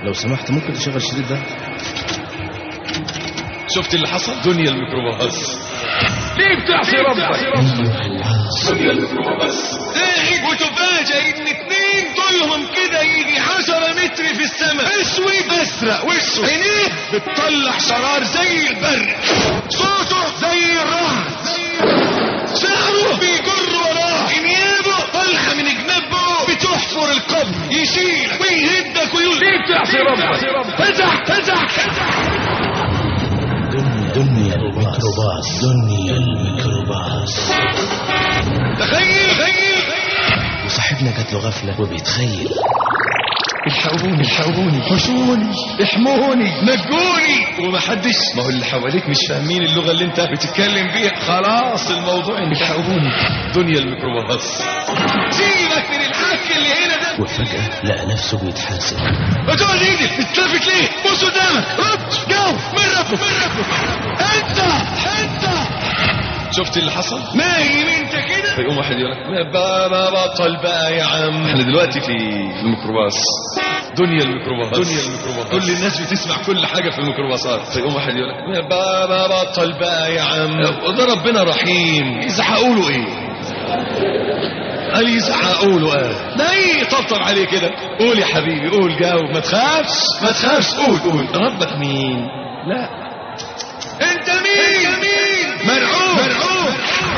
لو سمحت ممكن تشغل الشريط ده شفت اللي حصل دنيا الميكروباص ليه بتعصي ربك دنيا الميكروباص قاعد وتفاجئ ان اتنين طولهم كده يجي 10 متر في السماء اسود ازرق وشه عينيه بتطلع شرار زي البرق صوته زي الرعد شعره بيجر وراه انيابه طالعه من جنبه بتحفر القبر يشيلك ويهدك ويقول ليه بتعصي ربك فزع فزع فزع دنيا دنيا الميكروباص دنيا الميكروباص تخيل تخيل وصاحبنا جات له غفلة وبيتخيل الحقوني الحقوني حشوني احموني نجوني ومحدش ما هو اللي حواليك مش فاهمين اللغه اللي انت بتتكلم بيها خلاص الموضوع انتهى الحقوني دنيا الميكروباص سيبك من الحك اللي هنا ده وفجأة لقى نفسه بيتحاسب ما تقعد ايدك بتتلفت ليه بص قدامك رد جو من ربك من ربك انت انت شفت اللي حصل نايم انت كده فيقوم واحد يقول لك بابا بطل بقى يا عم احنا دلوقتي في الميكروباص دنيا الميكروباص دنيا الميكروباص كل الناس بتسمع كل حاجه في الميكروباصات فيقوم واحد يقول لك بابا بطل بقى يا عم وده ربنا رحيم يزعقوا له ايه قال يزعقوا له قال ده ايه طبطب عليه كده قول يا حبيبي قول جاوب ما تخافش ما تخافش قول قول ربك مين لا انت مين انت مين مرعوب مرعوب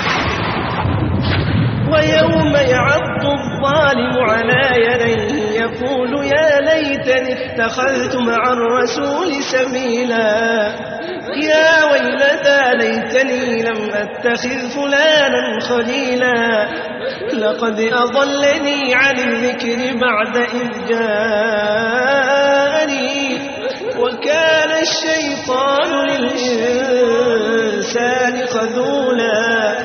ويوم يعض الظالم على يديه يقول يا ليتني اتخذت مع الرسول سبيلا يا ويلتى ليتني لم أتخذ فلانا خليلا لقد أضلني عن الذكر بعد إذ جاءني وكان الشيطان للإنسان خذولا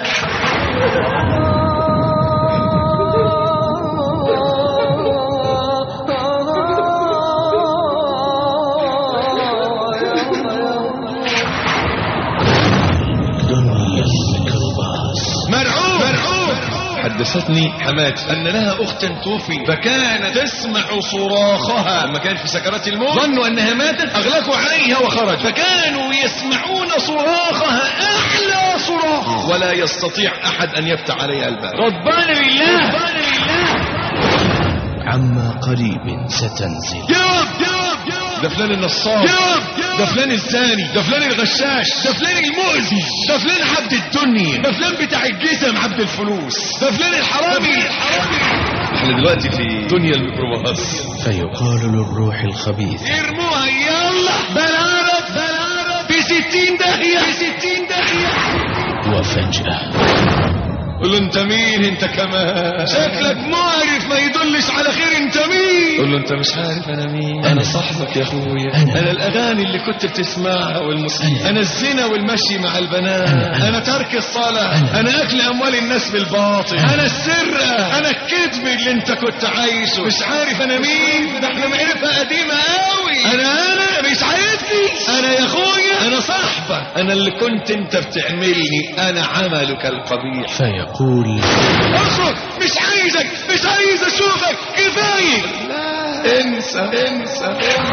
دنيا الميكروباص مرعوب مرعوب حدثتني حماتي أن لها أختا توفي فكانت تسمع صراخها لما كانت في سكرات الموت ظنوا أنها ماتت أغلقوا عليها وخرج فكانوا يسمعون صراخها أعلى صراخ ولا يستطيع أحد أن يفتح عليها الباب غضبان لله غضبان لله عما قريب ستنزل جاوب جاوب جاوب ده فلان النصاب جاوب ده فلان الزاني ده فلان الغشاش ده فلان المؤذي ده فلان عبد الدنيا ده فلان بتاع الجزم عبد الفلوس ده فلان الحرامي احنا دلوقتي في دنيا الميكروباص فيقال للروح الخبيث ارموها يلا بلارب بلارب في ستين داهية في ستين داهية وفجأة قول له انت مين انت كمان شكلك معرف ما يدلش على خير انت مين قول له انت مش عارف انا مين انا صاحبك يا اخويا أنا. انا الاغاني اللي كنت بتسمعها والموسيقى انا الزنا والمشي مع البنات أنا. انا ترك الصلاه أنا. انا اكل اموال الناس بالباطل انا السرقه انا الكذب اللي انت كنت عايشه مش عارف انا مين ده احنا معرفه قديمه قوي انا انا مش عارفني انا يا اخويا انا صاحبك انا اللي كنت انت بتعملني انا عملك القبيح فيقول اخرج مش عايزك مش عايز اشوفك كفايه انسى انسى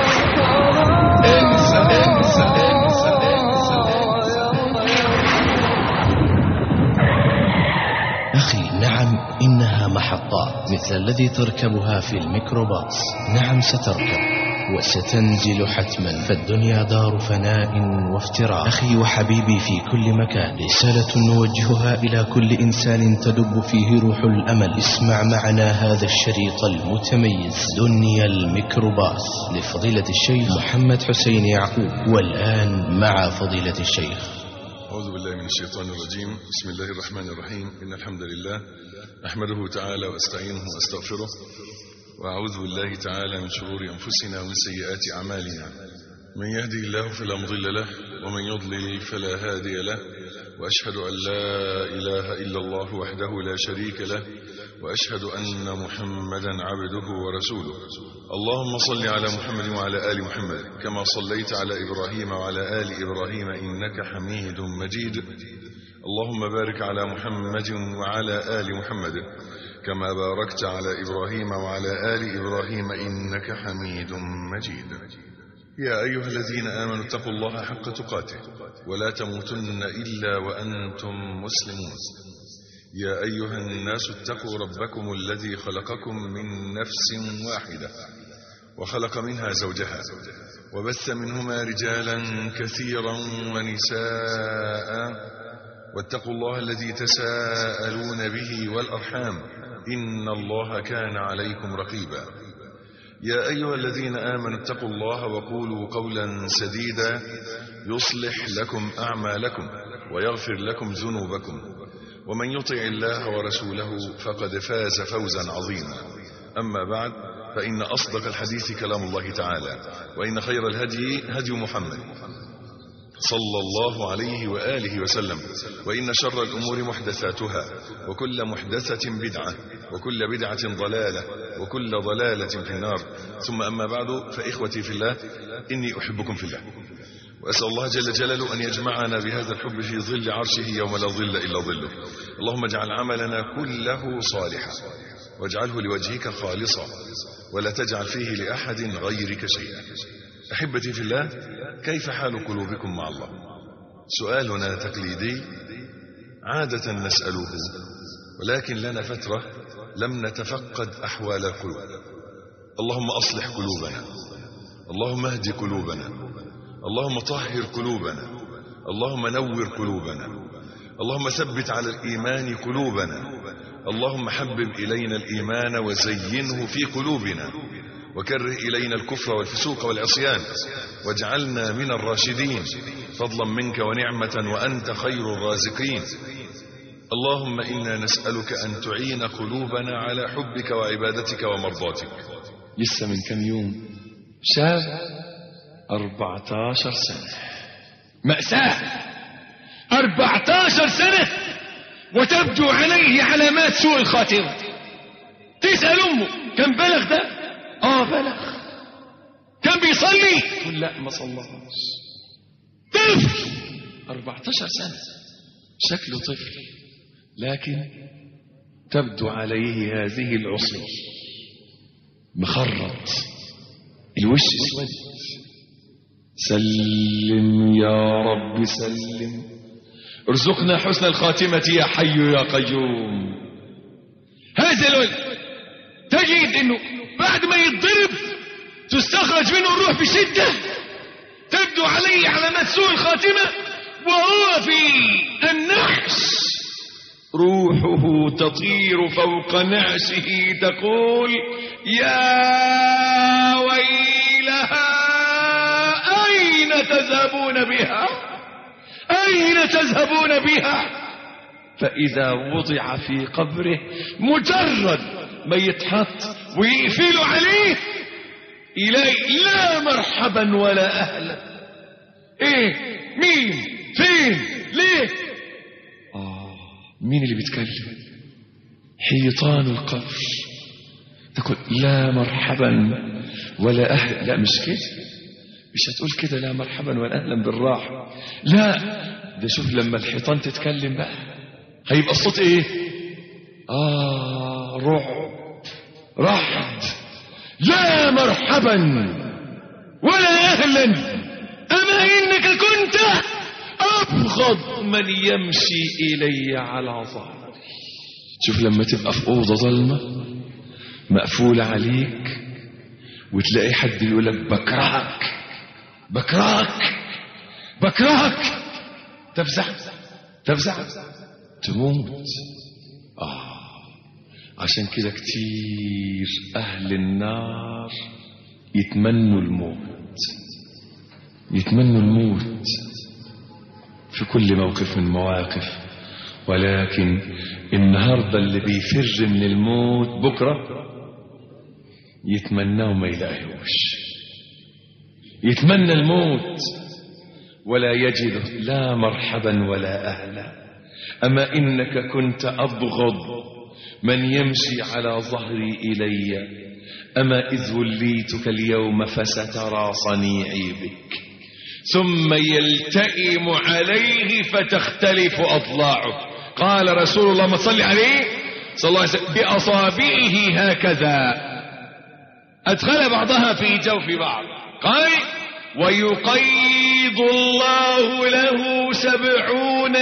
انسى انسى انسى انسى أخي نعم إنها محطات مثل الذي تركبها في الميكروباص نعم ستركب وستنزل حتما فالدنيا دار فناء وافتراء أخي وحبيبي في كل مكان رسالة نوجهها إلى كل إنسان تدب فيه روح الأمل اسمع معنا هذا الشريط المتميز دنيا الميكروباص لفضيلة الشيخ محمد حسين يعقوب والآن مع فضيلة الشيخ أعوذ بالله من الشيطان الرجيم بسم الله الرحمن الرحيم إن الحمد لله أحمده تعالى وأستعينه وأستغفره وأعوذ بالله تعالى من شرور أنفسنا ومن سيئات أعمالنا من يهدي الله فلا مضل له ومن يضلل فلا هادي له وأشهد أن لا إله إلا الله وحده لا شريك له وأشهد أن محمدا عبده ورسوله اللهم صل على محمد وعلى آل محمد كما صليت على إبراهيم وعلى آل إبراهيم إنك حميد مجيد اللهم بارك على محمد وعلى آل محمد كما باركت على إبراهيم وعلى آل إبراهيم إنك حميد مجيد يا أيها الذين آمنوا اتقوا الله حق تقاته ولا تموتن إلا وأنتم مسلمون يا أيها الناس اتقوا ربكم الذي خلقكم من نفس واحدة وخلق منها زوجها وبث منهما رجالا كثيرا ونساء واتقوا الله الذي تساءلون به والأرحام إن الله كان عليكم رقيبا يا أيها الذين آمنوا اتقوا الله وقولوا قولا سديدا يصلح لكم أعمالكم ويغفر لكم ذنوبكم ومن يطع الله ورسوله فقد فاز فوزا عظيما أما بعد فإن أصدق الحديث كلام الله تعالى وإن خير الهدي هدي محمد صلى الله عليه وآله وسلم وإن شر الأمور محدثاتها وكل محدثة بدعة وكل بدعة ضلالة وكل ضلالة في النار ثم أما بعد فإخوتي في الله إني أحبكم في الله وأسأل الله جل جلاله أن يجمعنا بهذا الحب في ظل عرشه يوم لا ظل إلا ظله اللهم اجعل عملنا كله صالحا واجعله لوجهك خالصا ولا تجعل فيه لأحد غيرك شيئا أحبتي في الله كيف حال قلوبكم مع الله سؤالنا تقليدي عادة نسأله ولكن لنا فترة لم نتفقد أحوال القلوب اللهم أصلح قلوبنا اللهم اهد قلوبنا اللهم طهر قلوبنا اللهم نور قلوبنا اللهم ثبت على الإيمان قلوبنا اللهم حبب إلينا الإيمان وزينه في قلوبنا وكره إلينا الكفر والفسوق والعصيان واجعلنا من الراشدين فضلا منك ونعمة وأنت خير الرازقين اللهم إنا نسألك أن تعين قلوبنا على حبك وعبادتك ومرضاتك لسه من كم يوم شاب 14 سنة مأساة 14 سنة وتبدو عليه علامات سوء الخاتمة تسأل أمه كم بلغ ده آه بلغ كان بيصلي تقول لا ما صلاش طفل 14 سنة شكله طفل لكن تبدو عليه هذه العصي مخرط الوش اسود سلم يا رب سلم ارزقنا حسن الخاتمة يا حي يا قيوم هذا الولد تجد انه بعد ما يتضرب تستخرج منه الروح بشدة تبدو عليه علامات سوء الخاتمة وهو في النحش روحه تطير فوق نعشه تقول يا ويلها أين تذهبون بها أين تذهبون بها فإذا وضع في قبره مجرد ما يتحط ويقفلوا عليه إلي لا مرحبا ولا أهلا إيه مين فين ليه آه مين اللي بيتكلم حيطان القبر تقول لا مرحبا ولا أهلا لا مش كده مش هتقول كده لا مرحبا ولا أهلا بالراحة لا ده شوف لما الحيطان تتكلم بقى هيبقى الصوت ايه آه رعب رعد لا مرحبا ولا أهلا أما إنك كنت أبغض من يمشي إلي على ظهري شوف لما تبقى في أوضة ظلمة مقفولة عليك وتلاقي حد يقول لك بكرهك بكرهك بكرهك تفزع تفزع تموت آه عشان كده كتير أهل النار يتمنوا الموت يتمنوا الموت في كل موقف من مواقف ولكن النهاردة اللي بيفر من الموت بكرة يتمناه ما يلاقيهوش يتمنى الموت ولا يجد لا مرحبا ولا أهلا أما إنك كنت أبغض من يمشي على ظهري إلي أما إذ وليتك اليوم فسترى صنيعي بك ثم يلتئم عليه فتختلف أضلاعه قال رسول الله ما صلي عليه صلى الله عليه وسلم بأصابعه هكذا أدخل بعضها في جوف بعض قال ويقيض الله له سبعون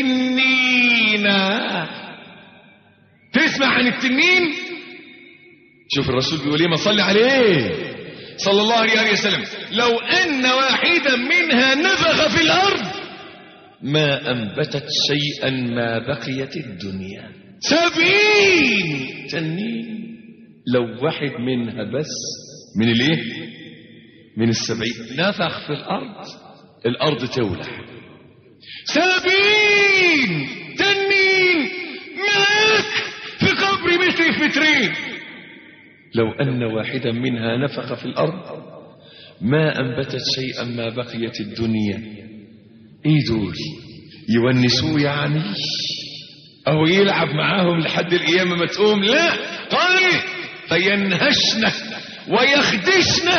تنينا تسمع عن التنين شوف الرسول بيقول ايه ما صلي عليه صلى الله عليه وسلم لو ان واحدا منها نفخ في الارض ما انبتت شيئا ما بقيت الدنيا سبعين تنين لو واحد منها بس من الايه من السبعين نفخ في الارض الارض تولع سبعين تنين معك في قبر متر في مترين لو أن واحدا منها نفخ في الأرض ما أنبتت شيئا ما بقيت الدنيا إيه دول يونسوه يعني أو يلعب معاهم لحد القيامة ما تقوم لا قال فينهشنا ويخدشنا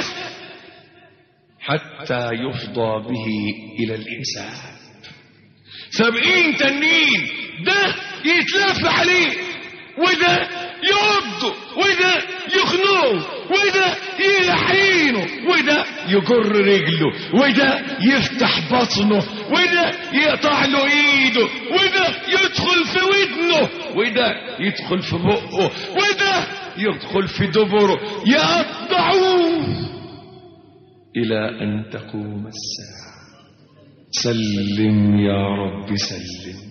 حتى يفضى به إلى الإنسان سبعين تنين ده يتلف عليه وده يعضه وده يخنقه وده يلحينه وده يجر رجله وده يفتح بطنه وده يقطع له ايده وده يدخل في ودنه وده يدخل في بقه وده يدخل في دبره يقطعوه الى ان تقوم الساعه سلم يا رب سلم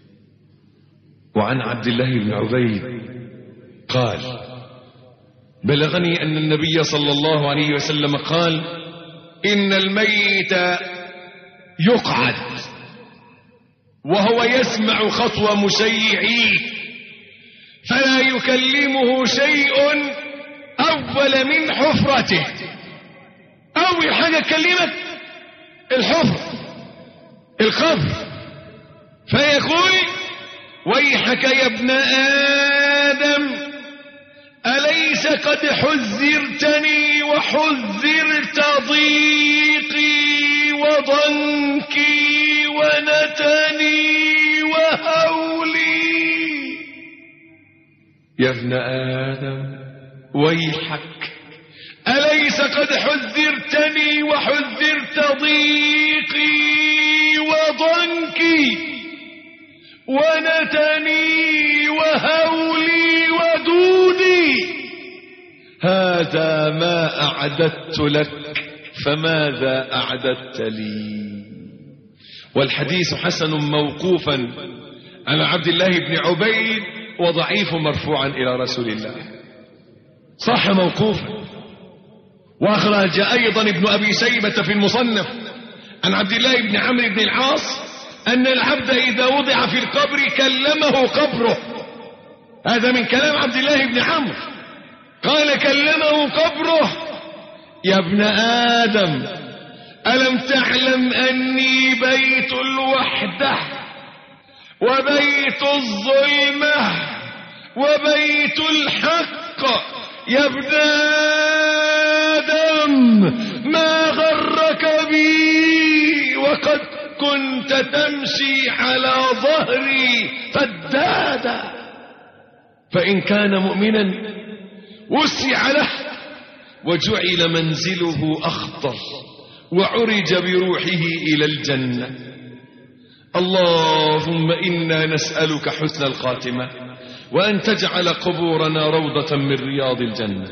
وعن عبد الله بن عبيد قال بلغني أن النبي صلى الله عليه وسلم قال إن الميت يقعد وهو يسمع خطوة مشيعيه فلا يكلمه شيء أول من حفرته أول حاجة تكلمك الحفر القبر فيقول ويحك يا ابن آدم أليس قد حذرتني وحذرت ضيقي وضنكي ونتني وهولي يا ابن آدم ويحك أليس قد حذرتني وحذرت ضيقي وضنكي ونتني وهولي ودودي هذا ما أعددت لك فماذا أعددت لي والحديث حسن موقوفا على عبد الله بن عبيد وضعيف مرفوعا إلى رسول الله صح موقوفا وأخرج أيضا ابن أبي سيبة في المصنف عن عبد الله بن عمرو بن العاص أن العبد إذا وضع في القبر كلمه قبره هذا من كلام عبد الله بن عمرو قال كلمه قبره يا ابن آدم ألم تعلم أني بيت الوحدة وبيت الظلمة وبيت الحق يا ابن آدم ما غرك بي وقد كنت تمشي على ظهري فدادا فإن كان مؤمنا وسع له وجعل منزله أخضر وعرج بروحه إلى الجنة اللهم إنا نسألك حسن الخاتمة وأن تجعل قبورنا روضة من رياض الجنة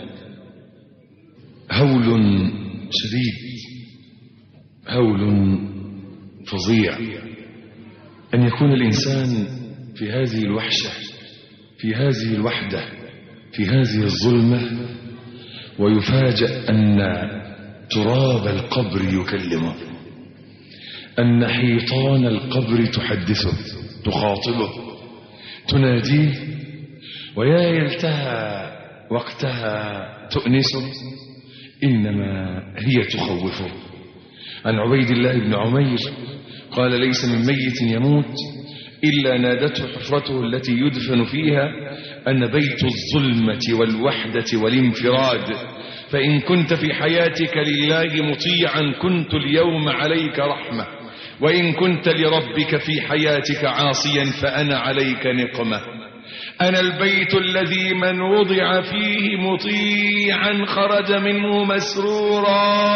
هول شديد هول فظيع أن يكون الإنسان في هذه الوحشة في هذه الوحدة في هذه الظلمة ويفاجأ أن تراب القبر يكلمه أن حيطان القبر تحدثه تخاطبه تناديه ويا يلتها وقتها تؤنسه إنما هي تخوفه عن عبيد الله بن عمير قال ليس من ميت يموت إلا نادته حفرته التي يدفن فيها أن بيت الظلمة والوحدة والانفراد فإن كنت في حياتك لله مطيعا كنت اليوم عليك رحمة وإن كنت لربك في حياتك عاصيا فأنا عليك نقمة أنا البيت الذي من وضع فيه مطيعا خرج منه مسرورا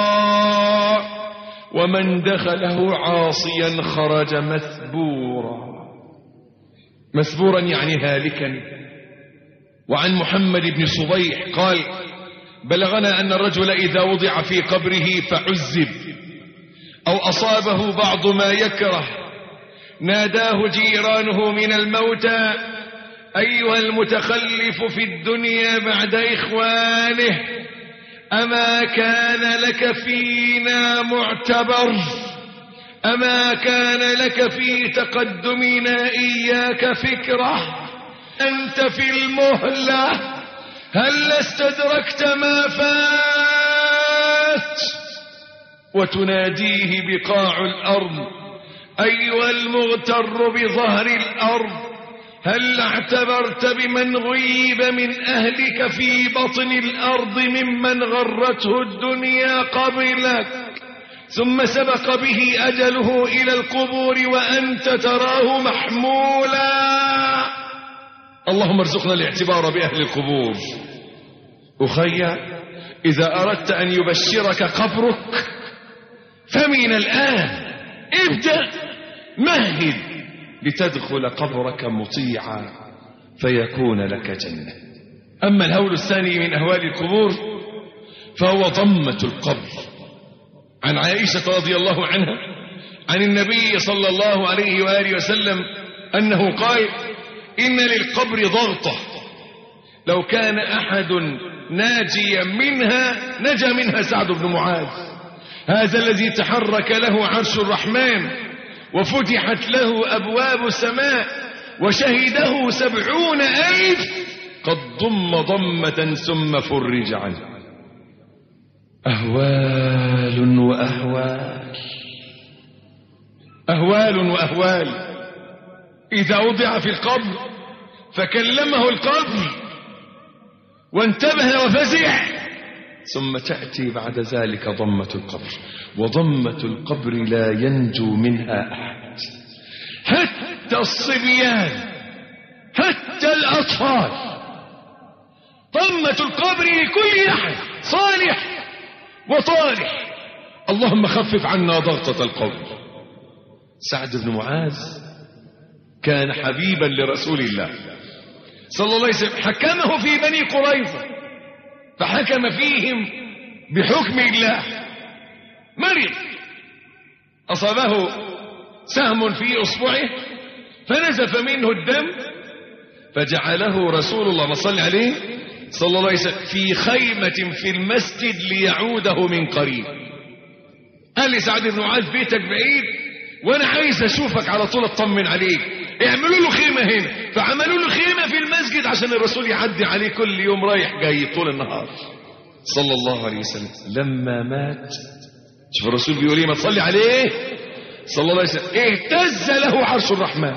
ومن دخله عاصيا خرج مثبورا مثبورا يعني هالكا وعن محمد بن صبيح قال بلغنا أن الرجل إذا وضع في قبره فعذب أو أصابه بعض ما يكره ناداه جيرانه من الموتى أيها المتخلف في الدنيا بعد إخوانه أما كان لك فينا معتبر أما كان لك في تقدمنا إياك فكرة أنت في المهلة هل استدركت ما فات وتناديه بقاع الأرض أيها المغتر بظهر الأرض هل اعتبرت بمن غيب من أهلك في بطن الأرض ممن غرته الدنيا قبلك ثم سبق به أجله إلى القبور وأنت تراه محمولا اللهم ارزقنا الاعتبار بأهل القبور أخي إذا أردت أن يبشرك قبرك فمن الآن ابدأ مهد لتدخل قبرك مطيعا فيكون لك جنة أما الهول الثاني من أهوال القبور فهو ضمة القبر عن عائشة رضي الله عنها عن النبي صلى الله عليه وآله وسلم أنه قال إن للقبر ضغطة لو كان أحد ناجيا منها نجا منها سعد بن معاذ هذا الذي تحرك له عرش الرحمن وفتحت له أبواب السماء وشهده سبعون ألف قد ضم ضمة ثم فرج عنه أهوال وأهوال أهوال وأهوال إذا وضع في القبر فكلمه القبر وانتبه وفزع ثم تأتي بعد ذلك ضمة القبر وضمة القبر لا ينجو منها أحد حتى الصبيان حتى الأطفال ضمة القبر لكل أحد صالح وطالح اللهم خفف عنا ضغطة القبر سعد بن معاذ كان حبيبا لرسول الله صلى الله عليه وسلم حكمه في بني قريظة فحكم فيهم بحكم الله مرض أصابه سهم في أصبعه فنزف منه الدم فجعله رسول الله ما صلى عليه صلى الله عليه وسلم في خيمة في المسجد ليعوده من قريب قال لي سعد بن معاذ بيتك بعيد وانا عايز اشوفك على طول اطمن عليك اعملوا له خيمة هنا فعملوا له خيمة في المسجد عشان الرسول يعدي عليه كل يوم رايح جاي طول النهار صلى الله عليه وسلم لما مات شوف الرسول بيقول ايه ما تصلي عليه صلى الله عليه وسلم اهتز له عرش الرحمن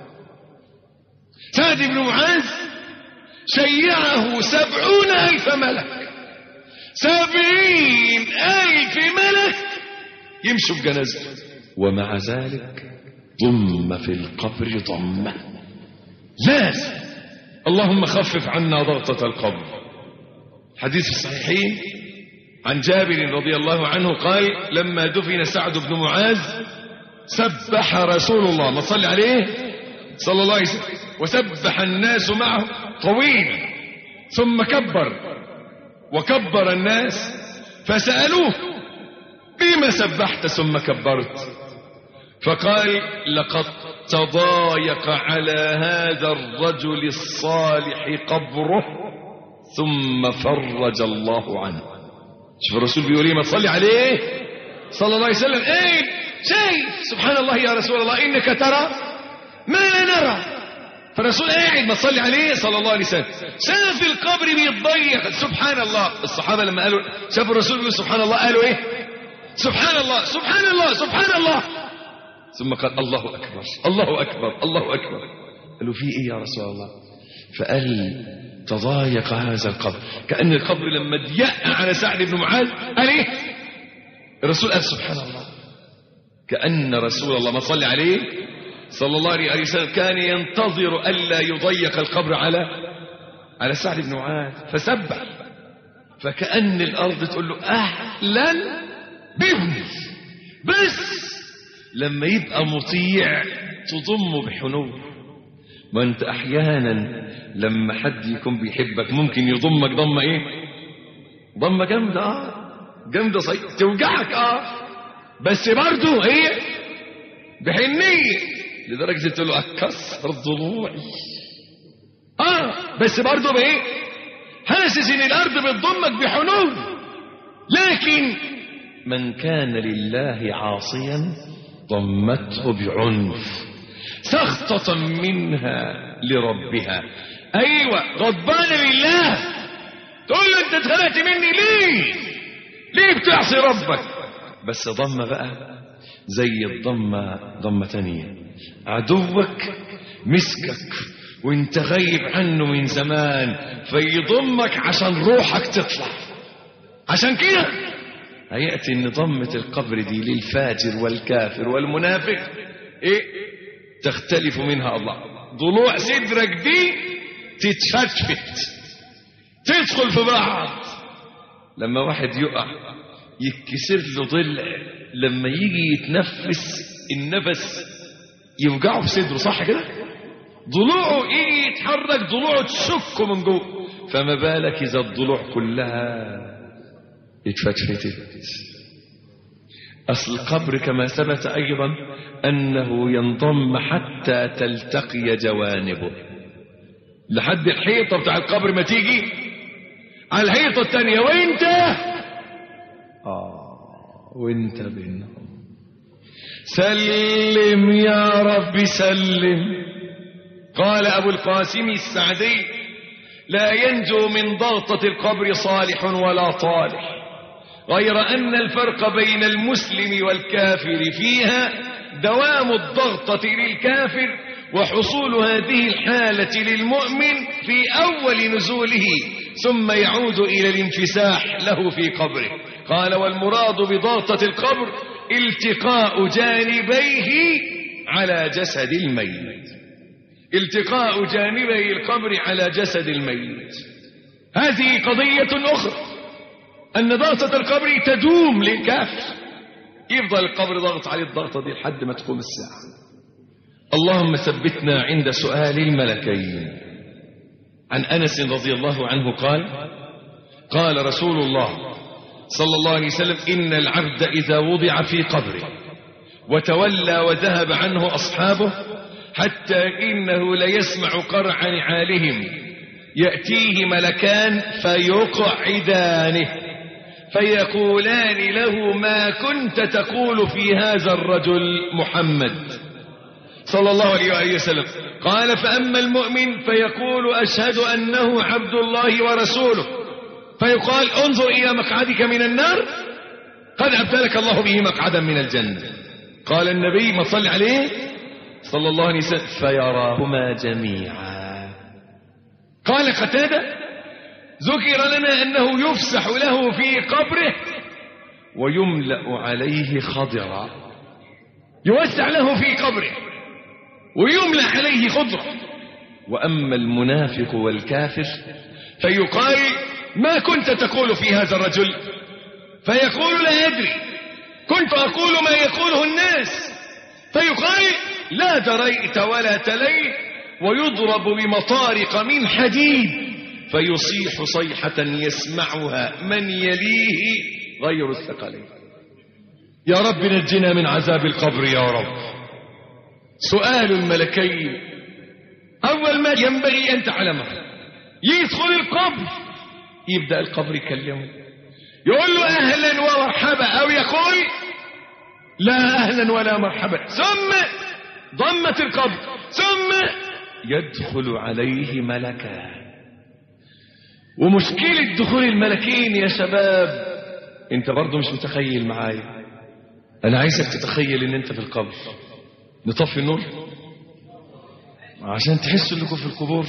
سعد بن معاذ شيعه سبعون ألف ملك سبعين ألف ملك يمشوا بجنازته ومع ذلك ضم في القبر ضمة لازم اللهم خفف عنا ضغطة القبر حديث الصحيحين عن جابر رضي الله عنه قال لما دفن سعد بن معاذ سبح رسول الله ما صلى عليه صلى الله عليه وسلم وسبح الناس معه طويلا ثم كبر وكبر الناس فسألوه بما سبحت ثم كبرت فقال لقد تضايق على هذا الرجل الصالح قبره ثم فرج الله عنه شوف الرسول بيقول ايه ما تصلي عليه صلى الله عليه وسلم ايه شيء سبحان الله يا رسول الله انك ترى ما لا نرى فالرسول قاعد ما تصلي عليه صلى الله عليه وسلم شاف القبر بيتضيق سبحان الله الصحابه لما قالوا شافوا الرسول بيقول سبحان الله قالوا ايه سبحان الله سبحان الله سبحان الله ثم قال الله اكبر الله اكبر الله اكبر قالوا في ايه يا رسول الله فقال تضايق هذا القبر كأن القبر لما ضيق على سعد بن معاذ قال ايه الرسول قال سبحان الله كأن رسول الله ما صلى عليه صلى الله عليه وسلم كان ينتظر ألا يضيق القبر على على سعد بن معاذ فسبح فكأن الأرض تقول له أهلا بابني بس لما يبقى مطيع تضمه بحنو ما انت احيانا لما حد يكون بيحبك ممكن يضمك ضمه ايه ضمه جامده اه جامده صي... توجعك اه بس برضه ايه بحنيه لدرجه تقول له اكسر ضلوعي اه بس برضه بايه حاسس ان الارض بتضمك بحنو لكن من كان لله عاصيا ضمته بعنف سخطة منها لربها أيوة غضبان لله تقول له أنت اتخلقت مني ليه ليه بتعصي ربك بس ضمة بقى زي الضمة ضمة تانية عدوك مسكك وانت غايب عنه من زمان فيضمك عشان روحك تطلع عشان كده هيأتي ان ضمة القبر دي للفاجر والكافر والمنافق ايه تختلف منها الله ضلوع صدرك دي تتفتفت تدخل في بعض لما واحد يقع يتكسر له ضلع لما يجي يتنفس النفس يوجعه في صدره صح كده ضلوعه يجي يتحرك ضلوعه تشكه من جوه فما بالك اذا الضلوع كلها اتفتفتت أصل القبر كما ثبت أيضا أنه ينضم حتى تلتقي جوانبه لحد الحيطة بتاع القبر ما تيجي على الحيطة الثانية وانت آه وانت بينهم سلم يا رب سلم قال أبو القاسم السعدي لا ينجو من ضغطة القبر صالح ولا طالح غير أن الفرق بين المسلم والكافر فيها دوام الضغطة للكافر وحصول هذه الحالة للمؤمن في أول نزوله ثم يعود إلى الانفساح له في قبره قال والمراد بضغطة القبر التقاء جانبيه على جسد الميت التقاء جانبي القبر على جسد الميت هذه قضية أخرى أن ضغطة القبر تدوم للكافر يفضل القبر ضغط عليه الضغطة دي لحد ما تقوم الساعة اللهم ثبتنا عند سؤال الملكين عن أنس رضي الله عنه قال قال رسول الله صلى الله عليه وسلم إن العبد إذا وضع في قبره وتولى وذهب عنه أصحابه حتى إنه ليسمع قرع نعالهم يأتيه ملكان فيقعدانه فيقولان له ما كنت تقول في هذا الرجل محمد صلى الله عليه وآله وسلم قال فأما المؤمن فيقول أشهد أنه عبد الله ورسوله فيقال انظر إلى مقعدك من النار قد أبدلك الله به مقعدا من الجنة قال النبي ما صلي عليه صلى الله عليه وسلم فيراهما جميعا قال قتاده ذكر لنا أنه يفسح له في قبره ويملأ عليه خضرا يوسع له في قبره ويملأ عليه خضرا وأما المنافق والكافر فيقال ما كنت تقول في هذا الرجل فيقول لا يدري كنت أقول ما يقوله الناس فيقال لا دريت ولا تليت ويضرب بمطارق من حديد فيصيح صيحة يسمعها من يليه غير الثقلين يا رب نجنا من عذاب القبر يا رب سؤال الملكين أول ما ينبغي أن تعلمه يدخل القبر يبدأ القبر يكلمه يقول له أهلا ومرحبا أو يقول لا أهلا ولا مرحبا ثم ضمت القبر ثم يدخل عليه ملكان ومشكلة دخول الملكين يا شباب انت برضو مش متخيل معايا انا عايزك تتخيل ان انت في القبر نطفي النور عشان تحسوا انكم في القبور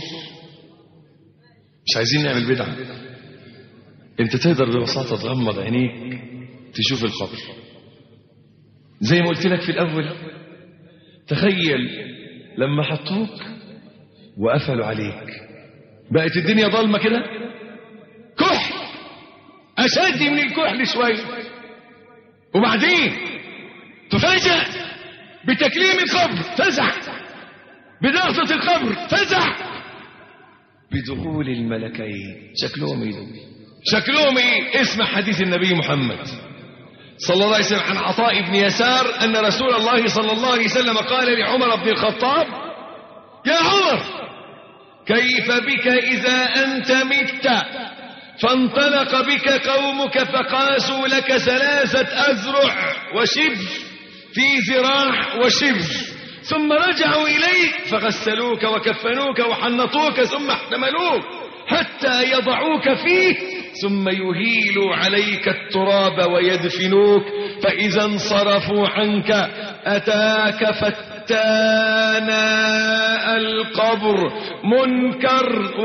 مش عايزين نعمل بدعة انت تقدر ببساطة تغمض عينيك تشوف القبر زي ما قلت لك في الاول تخيل لما حطوك وقفلوا عليك بقت الدنيا ضلمة كده كحل أشد من الكحل شوية وبعدين تفاجأ بتكليم القبر فزع بضغطة القبر فزع بدخول الملكين شكلهم ايه دول شكلهم ايه اسمع حديث النبي محمد صلى الله عليه وسلم عن عطاء بن يسار أن رسول الله صلى الله عليه وسلم قال لعمر بن الخطاب يا عمر كيف بك إذا أنت مت فانطلق بك قومك فقاسوا لك ثلاثة أذرع وشبر في ذراع وشبر ثم رجعوا إليك فغسلوك وكفنوك وحنطوك ثم احتملوك حتى يضعوك فيه ثم يهيلوا عليك التراب ويدفنوك فإذا انصرفوا عنك أتاك فتانا القبر منكر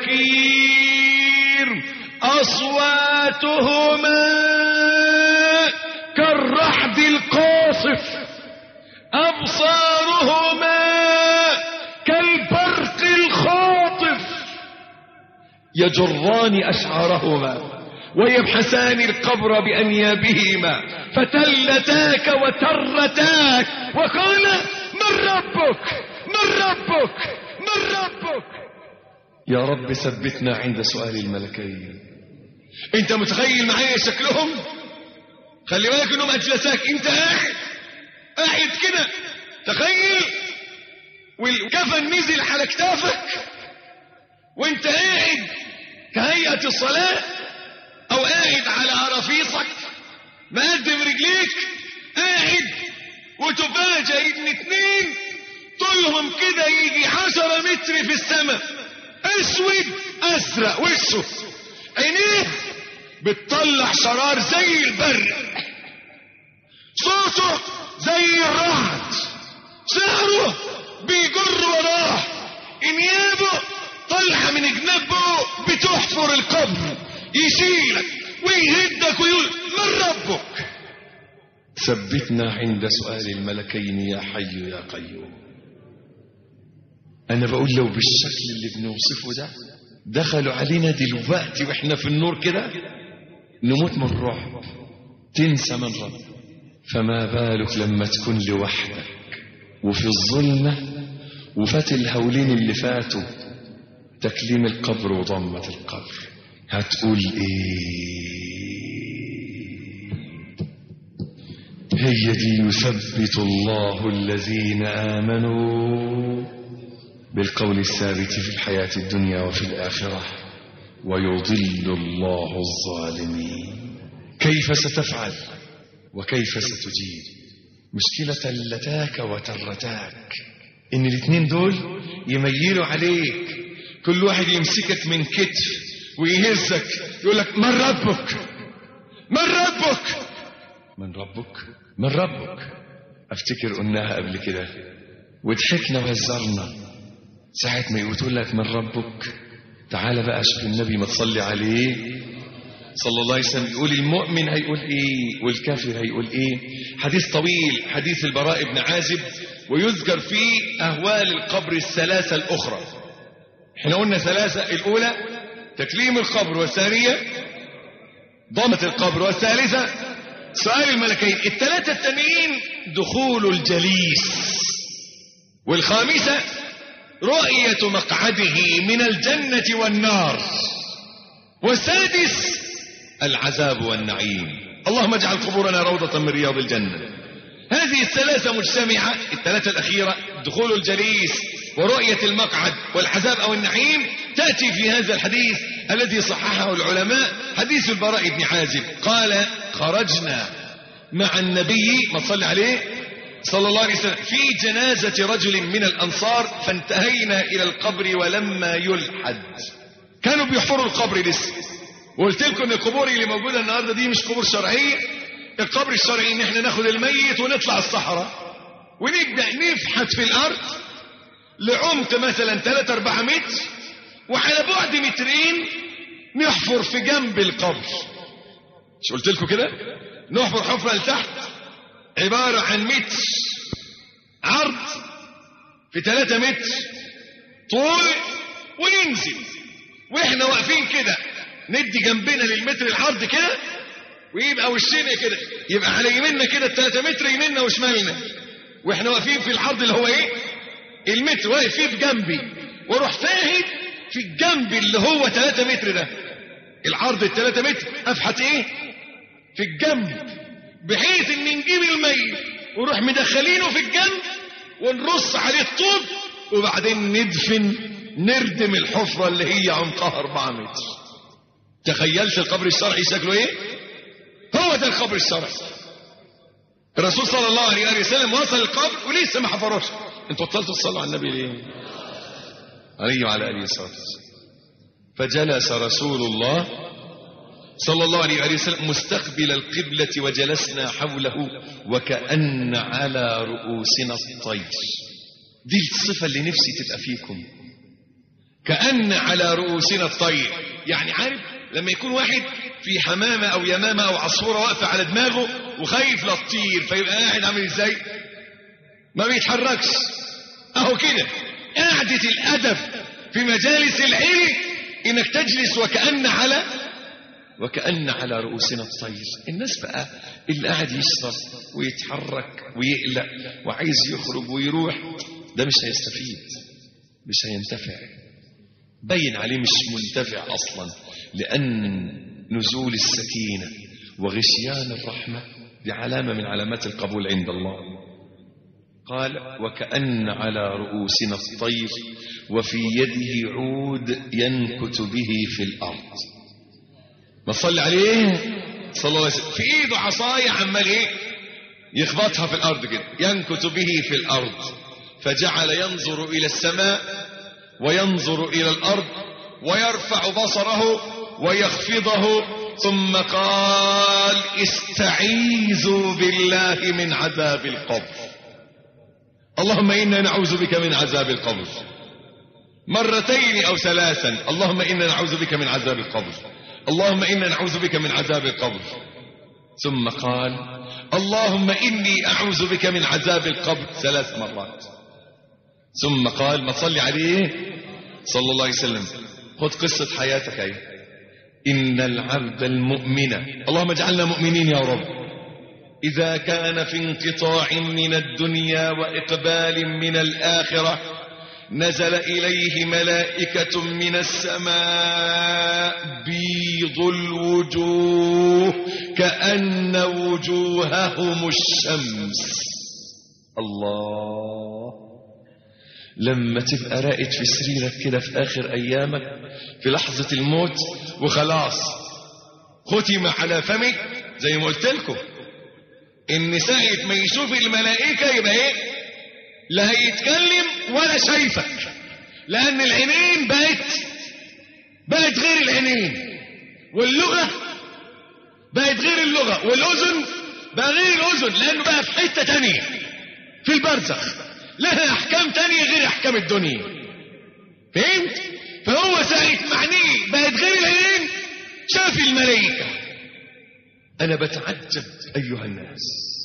ونكير أصواتهما كالرحد القاصف أبصارهما كالبرق الخاطف يجران أشعارهما ويبحثان القبر بأنيابهما فتلتاك وترتاك وقال من ربك من ربك من ربك يا رب ثبتنا عند سؤال الملكين انت متخيل معايا شكلهم خلي بالك انهم اجلساك انت قاعد قاعد كده تخيل والكفن نزل على كتافك وانت قاعد كهيئة الصلاة او قاعد على عرفيصك مقدم رجليك قاعد وتفاجئ ان اتنين طولهم كده يجي عشرة متر في السماء اسود ازرق وشه عينيه بتطلع شرار زي البرق صوته زي الرعد شعره بيجر وراه انيابه طالعه من جنبه بتحفر القبر يشيلك ويهدك ويقول من ربك ثبتنا عند سؤال الملكين يا حي يا قيوم انا بقول لو بالشكل اللي بنوصفه ده دخلوا علينا دلوقتي واحنا في النور كده نموت من الرعب تنسى من رب فما بالك لما تكون لوحدك وفي الظلمة وفات الهولين اللي فاتوا تكليم القبر وضمة القبر هتقول ايه هي دي يثبت الله الذين آمنوا بالقول الثابت في الحياة الدنيا وفي الآخرة ويضل الله الظالمين كيف ستفعل وكيف ستجيب مشكلة لتاك وترتاك ان الاثنين دول يميلوا عليك كل واحد يمسكك من كتف ويهزك يقول لك من ربك من ربك من ربك من ربك افتكر قلناها قبل كده وضحكنا وهزرنا ساعة ما يقول لك من ربك تعال بقى شوف النبي ما تصلي عليه صلى الله عليه وسلم يقول المؤمن هيقول ايه والكافر هيقول ايه حديث طويل حديث البراء بن عازب ويذكر فيه اهوال القبر الثلاثة الاخرى احنا قلنا ثلاثة الاولى تكليم القبر والثانية ضمة القبر والثالثة سؤال الملكين الثلاثة التانيين دخول الجليس والخامسة رؤية مقعده من الجنة والنار والسادس العذاب والنعيم اللهم اجعل قبورنا روضة من رياض الجنة هذه الثلاثة مجتمعة الثلاثة الأخيرة دخول الجليس ورؤية المقعد والعذاب أو النعيم تأتي في هذا الحديث الذي صححه العلماء حديث البراء بن عازب قال خرجنا مع النبي ما تصلي عليه صلى الله عليه وسلم في جنازة رجل من الأنصار فانتهينا إلى القبر ولما يلحد كانوا بيحفروا القبر لسه وقلت لكم ان القبور اللي موجوده النهارده دي مش قبور شرعيه القبر الشرعي ان احنا ناخد الميت ونطلع الصحراء ونبدا نفحت في الارض لعمق مثلا 3 4 متر وعلى بعد مترين نحفر في جنب القبر مش قلت لكم كده نحفر حفره لتحت عباره عن متر عرض في 3 متر طول وننزل واحنا واقفين كده ندي جنبنا للمتر العرض كده ويبقى وشنا كده يبقى على يميننا كده الثلاثة متر يميننا وشمالنا واحنا واقفين في العرض اللي هو ايه المتر واقف فيه في جنبي واروح فاهد في الجنب اللي هو 3 متر ده العرض ال 3 متر افحت ايه في الجنب بحيث ان نجيب الميت ونروح مدخلينه في الجنب ونرص عليه الطوب وبعدين ندفن نردم الحفرة اللي هي عمقها 4 متر تخيلت القبر الشرعي شكله ايه هو ده القبر الشرعي الرسول صلى الله عليه وآله وسلم وصل القبر ولسه ما حفروش انتوا بطلتوا تصلوا على النبي ليه عليه وعلى اله الصلاه والسلام فجلس رسول الله صلى الله عليه وآله وسلم مستقبل القبلة وجلسنا حوله وكأن على رؤوسنا الطير دي الصفة اللي نفسي تبقى فيكم كأن على رؤوسنا الطير يعني عارف لما يكون واحد في حمامة أو يمامة أو عصفورة واقفة على دماغه وخايف لا تطير فيبقى قاعد عامل ازاي ما بيتحركش اهو كده قعدة الأدب في مجالس العلم إنك تجلس وكأن على وكأن على رؤوسنا الطير الناس بقى اللي قاعد يشرب ويتحرك ويقلق وعايز يخرج ويروح ده مش هيستفيد مش هينتفع بين عليه مش منتفع أصلا لأن نزول السكينة وغشيان الرحمة دي علامة من علامات القبول عند الله قال وكأن على رؤوسنا الطير وفي يده عود ينكت به في الأرض ما صلي عليه صلى الله عليه وسلم في ايده عصاية عمال ايه يخبطها في الأرض كده ينكت به في الأرض فجعل ينظر إلى السماء وينظر إلى الأرض ويرفع بصره ويخفضه ثم قال استعيذوا بالله من عذاب القبر اللهم إنا نعوذ بك من عذاب القبر مرتين أو ثلاثا اللهم إنا نعوذ بك من عذاب القبر اللهم إنا نعوذ بك من عذاب القبر ثم قال اللهم إني أعوذ بك من عذاب القبر ثلاث مرات ثم قال ما تصلي عليه صلى الله عليه وسلم خذ قصة حياتك أيه إن العبد المؤمن اللهم اجعلنا مؤمنين يا رب إذا كان في انقطاع من الدنيا وإقبال من الآخرة نزل إليه ملائكة من السماء بيض الوجوه كأن وجوههم الشمس الله لما تبقى راقد في سريرك كده في آخر أيامك في لحظة الموت وخلاص ختم على فمك زي ما قلت لكم ان ساعة ما يشوف الملائكة يبقى ايه لا هيتكلم ولا شايفك لان العينين بقت بقت غير العينين واللغة بقت غير اللغة والاذن بقى غير الاذن لانه بقى في حتة تانية في البرزخ لها احكام تانية غير احكام الدنيا فهمت فهو ساعة معنيه بقت غير العينين شاف الملائكة أنا بتعجب أيها الناس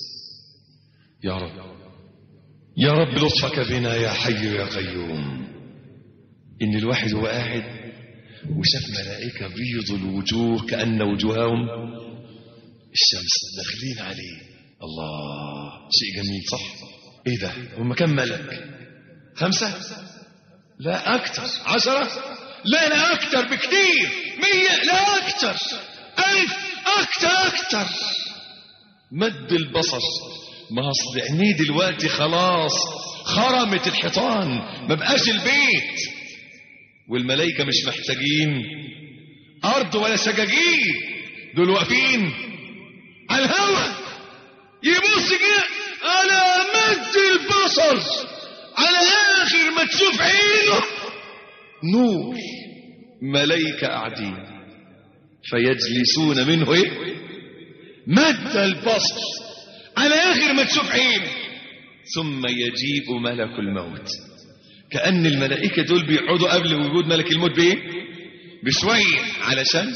يا رب يا رب لطفك بنا يا حي يا قيوم إن الواحد هو قاعد وشاف ملائكة بيض الوجوه كأن وجوههم الشمس داخلين عليه الله شيء جميل صح ايه ده هم كم ملك خمسة لا أكتر عشرة لا لا أكتر بكتير مية لا أكتر ألف أكتر أكتر مد البصر ما أصل عينيه دلوقتي خلاص خرمت الحيطان ما بقاش البيت والملائكة مش محتاجين أرض ولا سجاجيد دول واقفين على الهوا يبص كده على مد البصر على آخر ما تشوف عينه نور ملائكة قاعدين فيجلسون منه ايه مد البصر على آخر ما تشوف عينه ثم يجيء ملك الموت كأن الملائكة دول بيقعدوا قبل وجود ملك الموت بإيه بشوية علشان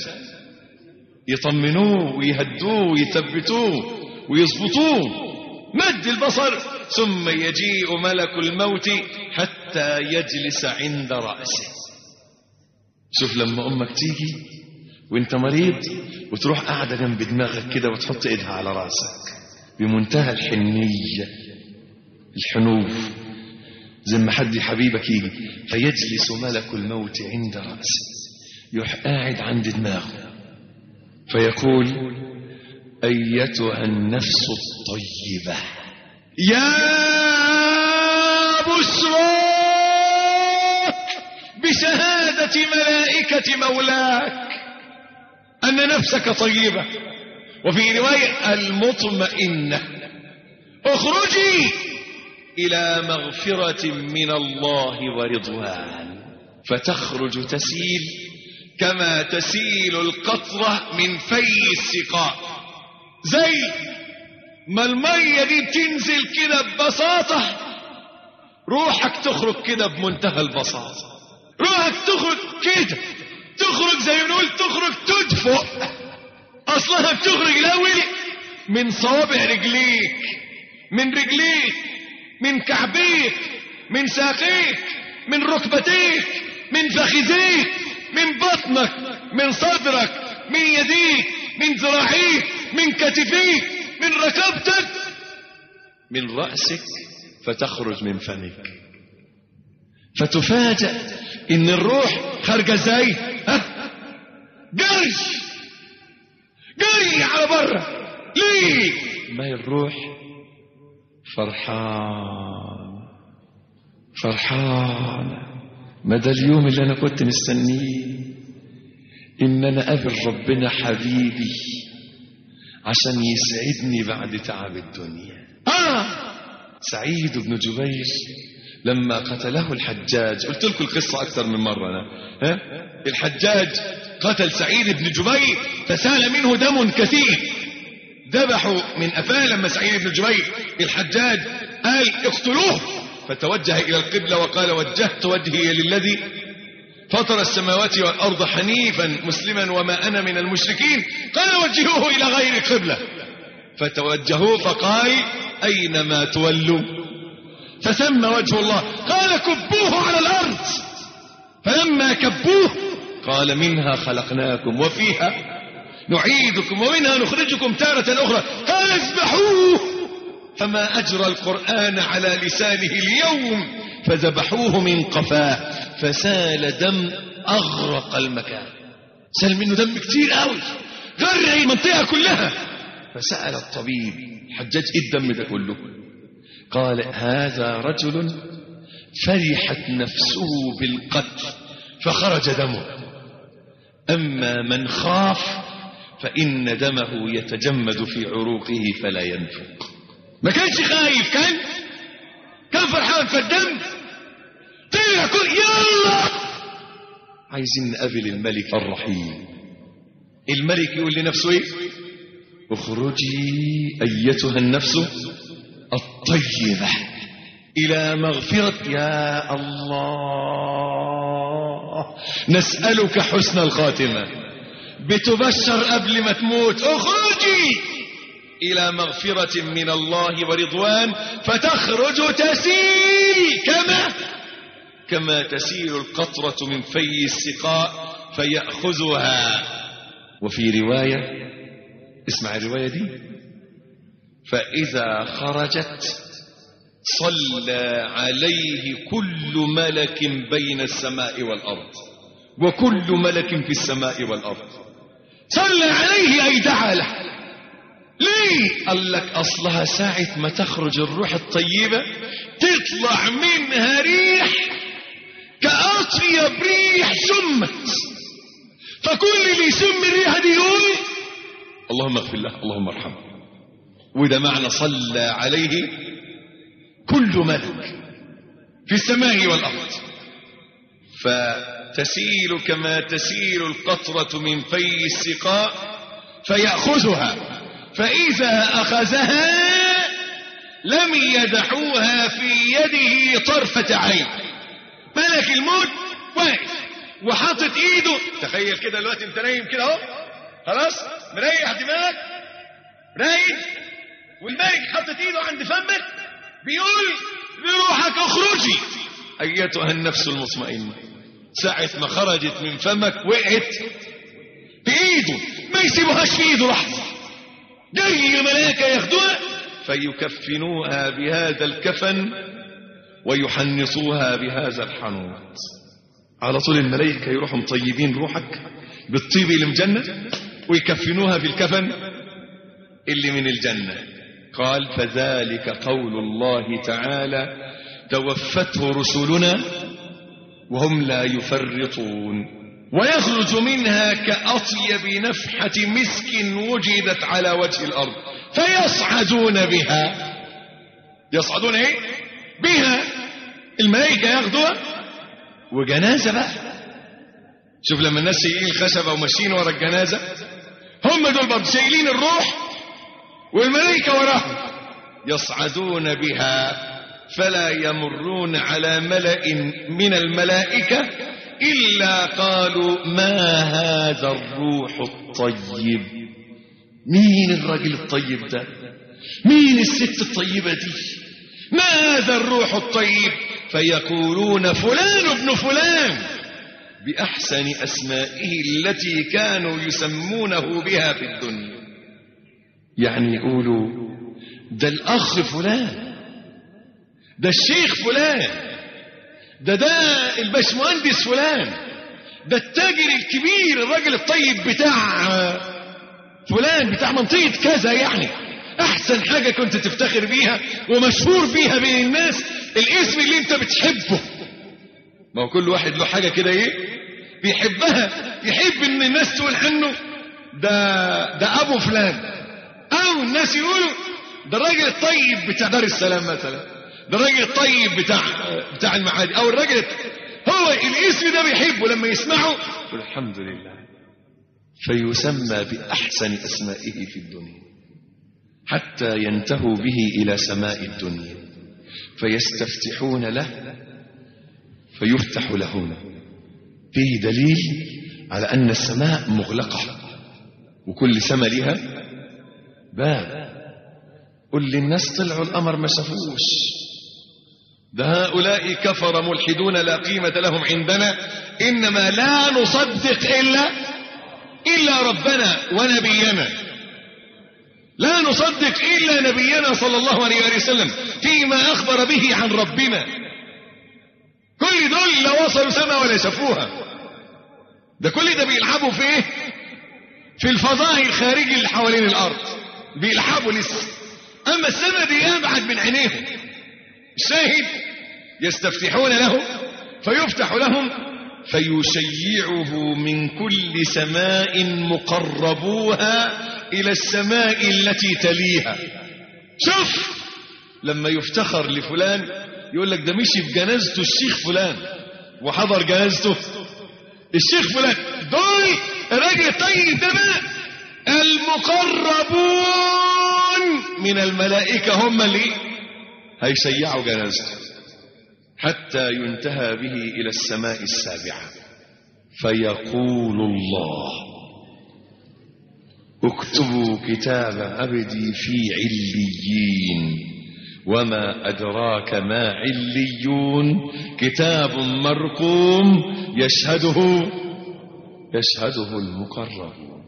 يطمنوه ويهدوه ويثبتوه ويظبطوه مد البصر ثم يجيء ملك الموت حتى يجلس عند رأسه شوف لما أمك تيجي وانت مريض وتروح قاعدة جنب دماغك كده وتحط ايدها على راسك بمنتهى الحنية الحنوف زي ما حد حبيبك يجي فيجلس ملك الموت عند رأسه يروح قاعد عند دماغه فيقول أيتها النفس الطيبة يا بشراك بشهادة ملائكة مولاك أن نفسك طيبة وفي رواية المطمئنة اخرجي إلى مغفرة من الله ورضوان فتخرج تسيل كما تسيل القطرة من في السقاء زي ما المية دي بتنزل كده ببساطة روحك تخرج كده بمنتهى البساطة روحك تخرج كده تخرج زي ما نقول تخرج تدفق اصلها بتخرج الاول من صوابع رجليك من رجليك من كعبيك من ساقيك من ركبتيك من فخذيك من بطنك من صدرك من يديك من ذراعيك من كتفيك من ركبتك من رأسك فتخرج من فمك فتفاجأ ان الروح خارجه ازاي ها جري جري على بره ليه ما هي الروح فرحان فرحان مدى اليوم اللي انا كنت مستنيه ان انا اقابل ربنا حبيبي عشان يسعدني بعد تعب الدنيا اه سعيد بن جبير لما قتله الحجاج قلت لكم القصة أكثر من مرة أنا ها؟ الحجاج قتل سعيد بن جبير فسال منه دم كثير ذبحوا من أفاه لما سعيد بن جبير الحجاج قال اقتلوه فتوجه إلى القبلة وقال وجهت وجهي للذي فطر السماوات والأرض حنيفا مسلما وما أنا من المشركين قال وجهوه إلى غير القبلة فتوجهوه فقال أينما تولوا فثم وجه الله قال كبوه على الأرض فلما كبوه قال منها خلقناكم وفيها نعيدكم ومنها نخرجكم تارة أخرى قال اذبحوه فما أجرى القرآن على لسانه اليوم فذبحوه من قفاه فسال دم أغرق المكان سال منه دم كتير قوي غرق المنطقة كلها فسأل الطبيب حجاج ايه الدم ده كله قال هذا رجل فرحت نفسه بالقتل فخرج دمه أما من خاف فإن دمه يتجمد في عروقه فلا ينفق ما كانش خايف كان كان فرحان فالدم طلع كل يلا عايزين نقابل الملك الرحيم الملك يقول لنفسه ايه اخرجي ايتها النفس الطيبة إلى مغفرة يا الله نسألك حسن الخاتمة بتبشر قبل ما تموت اخرجي إلى مغفرة من الله ورضوان فتخرج تسيل كما كما تسيل القطرة من في السقاء فيأخذها وفي رواية اسمع الرواية دي فإذا خرجت صلى عليه كل ملك بين السماء والأرض وكل ملك في السماء والأرض صلى عليه أي دعا له ليه قال لك أصلها ساعة ما تخرج الروح الطيبة تطلع منها ريح كأطيب ريح سمت فكل اللي يسم الريحة دي يقول اللهم اغفر له اللهم ارحمه وده معنى صلى عليه كل ملك في السماء والأرض فتسيل كما تسيل القطرة من في السقاء فيأخذها فإذا أخذها لم يدحوها في يده طرفة عين ملك الموت واقف وحاطط ايده تخيل كده دلوقتي انت نايم كده اهو خلاص مريح دماغك رايق والملك حاطط ايده عند فمك بيقول لروحك اخرجي ايتها النفس المطمئنه ساعه ما خرجت من فمك وقعت بايده ما يسيبوهاش في ايده لحظه جاي الملائكه ياخدوها فيكفنوها بهذا الكفن ويحنصوها بهذا الحنوط على طول الملائكه يروحوا مطيبين روحك بالطيب اللي من الجنه ويكفنوها بالكفن اللي من الجنه قال فذلك قول الله تعالى توفته رسلنا وهم لا يفرطون ويخرج منها كأطيب نفحة مسك وجدت على وجه الأرض فيصعدون بها يصعدون ايه بها الملائكة ياخدوها وجنازة بقى شوف لما الناس شايلين الخشبة وماشيين ورا الجنازة هم دول برضه شايلين الروح والملائكة وراهم يصعدون بها فلا يمرون على ملأ من الملائكة إلا قالوا ما هذا الروح الطيب مين الراجل الطيب ده مين الست الطيبة دي ما هذا الروح الطيب فيقولون فلان ابن فلان بأحسن أسمائه التي كانوا يسمونه بها في الدنيا يعني يقولوا ده الأخ فلان ده الشيخ فلان ده ده الباشمهندس فلان ده التاجر الكبير الراجل الطيب بتاع فلان بتاع منطقة كذا يعني احسن حاجة كنت تفتخر بيها ومشهور بيها بين الناس الاسم اللي انت بتحبه ما هو كل واحد له حاجة كده ايه بيحبها يحب ان الناس تقول عنه ده ده ابو فلان او الناس يقولوا ده الراجل الطيب بتاع دار السلام مثلا ده الراجل الطيب بتاع بتاع المعادي او الراجل هو الاسم ده بيحبه لما يسمعه يقول الحمد لله فيسمى باحسن اسمائه في الدنيا حتى ينتهوا به الى سماء الدنيا فيستفتحون له فيفتح لهم فيه دليل على ان السماء مغلقه وكل سماء لها باب قل للناس طلعوا القمر ما شافوش ده هؤلاء كفر ملحدون لا قيمة لهم عندنا إنما لا نصدق إلا إلا ربنا ونبينا لا نصدق إلا نبينا صلى الله عليه وآله وسلم فيما أخبر به عن ربنا كل دول لا وصلوا سما ولا شافوها ده كل ده بيلعبوا في ايه في الفضاء الخارجي اللي حوالين الارض بيلعبوا لسه اما السما دي ابعد من عينيهم الشاهد يستفتحون له فيفتح لهم فيشيعه من كل سماء مقربوها الى السماء التي تليها شوف لما يفتخر لفلان يقول لك ده مشي بجنازته الشيخ فلان وحضر جنازته الشيخ فلان دول الراجل الطيب ده بقى المقربون من الملائكة هم اللي هيشيعوا جنازته حتى ينتهى به إلى السماء السابعة فيقول الله اكتبوا كتاب عبدي في عليين وما أدراك ما عليون كتاب مرقوم يشهده يشهده المقربون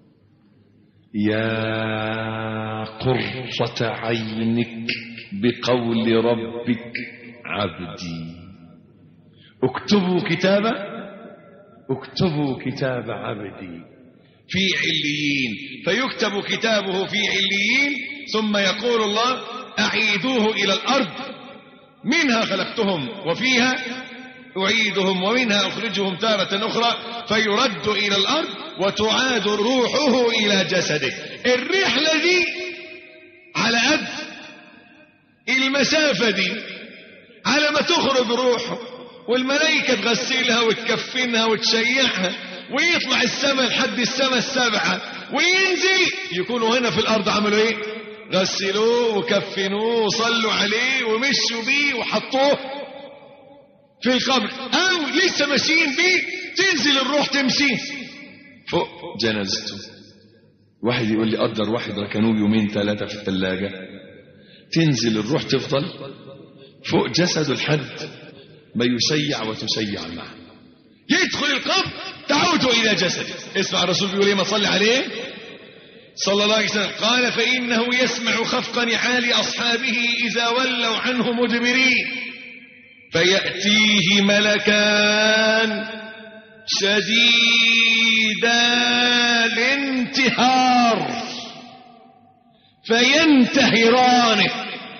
يا قرة عينك بقول ربك عبدي اكتبوا كتاب اكتبوا كتاب عبدي في عليين فيكتب كتابه في عليين ثم يقول الله أعيدوه إلى الأرض منها خلقتهم وفيها أعيدهم ومنها أخرجهم تارة أخرى فيرد إلى الأرض وتعاد روحه إلى جسده الرحلة دي على قد المسافة دي على ما تخرج روحه والملائكة تغسلها وتكفنها وتشيعها ويطلع السماء لحد السماء السبعة وينزل يكونوا هنا في الأرض عملوا إيه غسلوه وكفنوه وصلوا عليه ومشوا بيه وحطوه في القبر او لسه ماشيين بيه تنزل الروح تمشي فوق جنازته واحد يقول لي قدر واحد ركنوه يومين ثلاثة في الثلاجة تنزل الروح تفضل فوق جسده لحد ما يشيع وتشيع معه يدخل القبر تعود إلى جسده اسمع الرسول بيقول ايه ما صلي عليه صلى الله عليه وسلم قال فإنه يسمع خفق نعال أصحابه إذا ولوا عنه مدبرين فيأتيه ملكان شديدا الانتهار فينتهرانه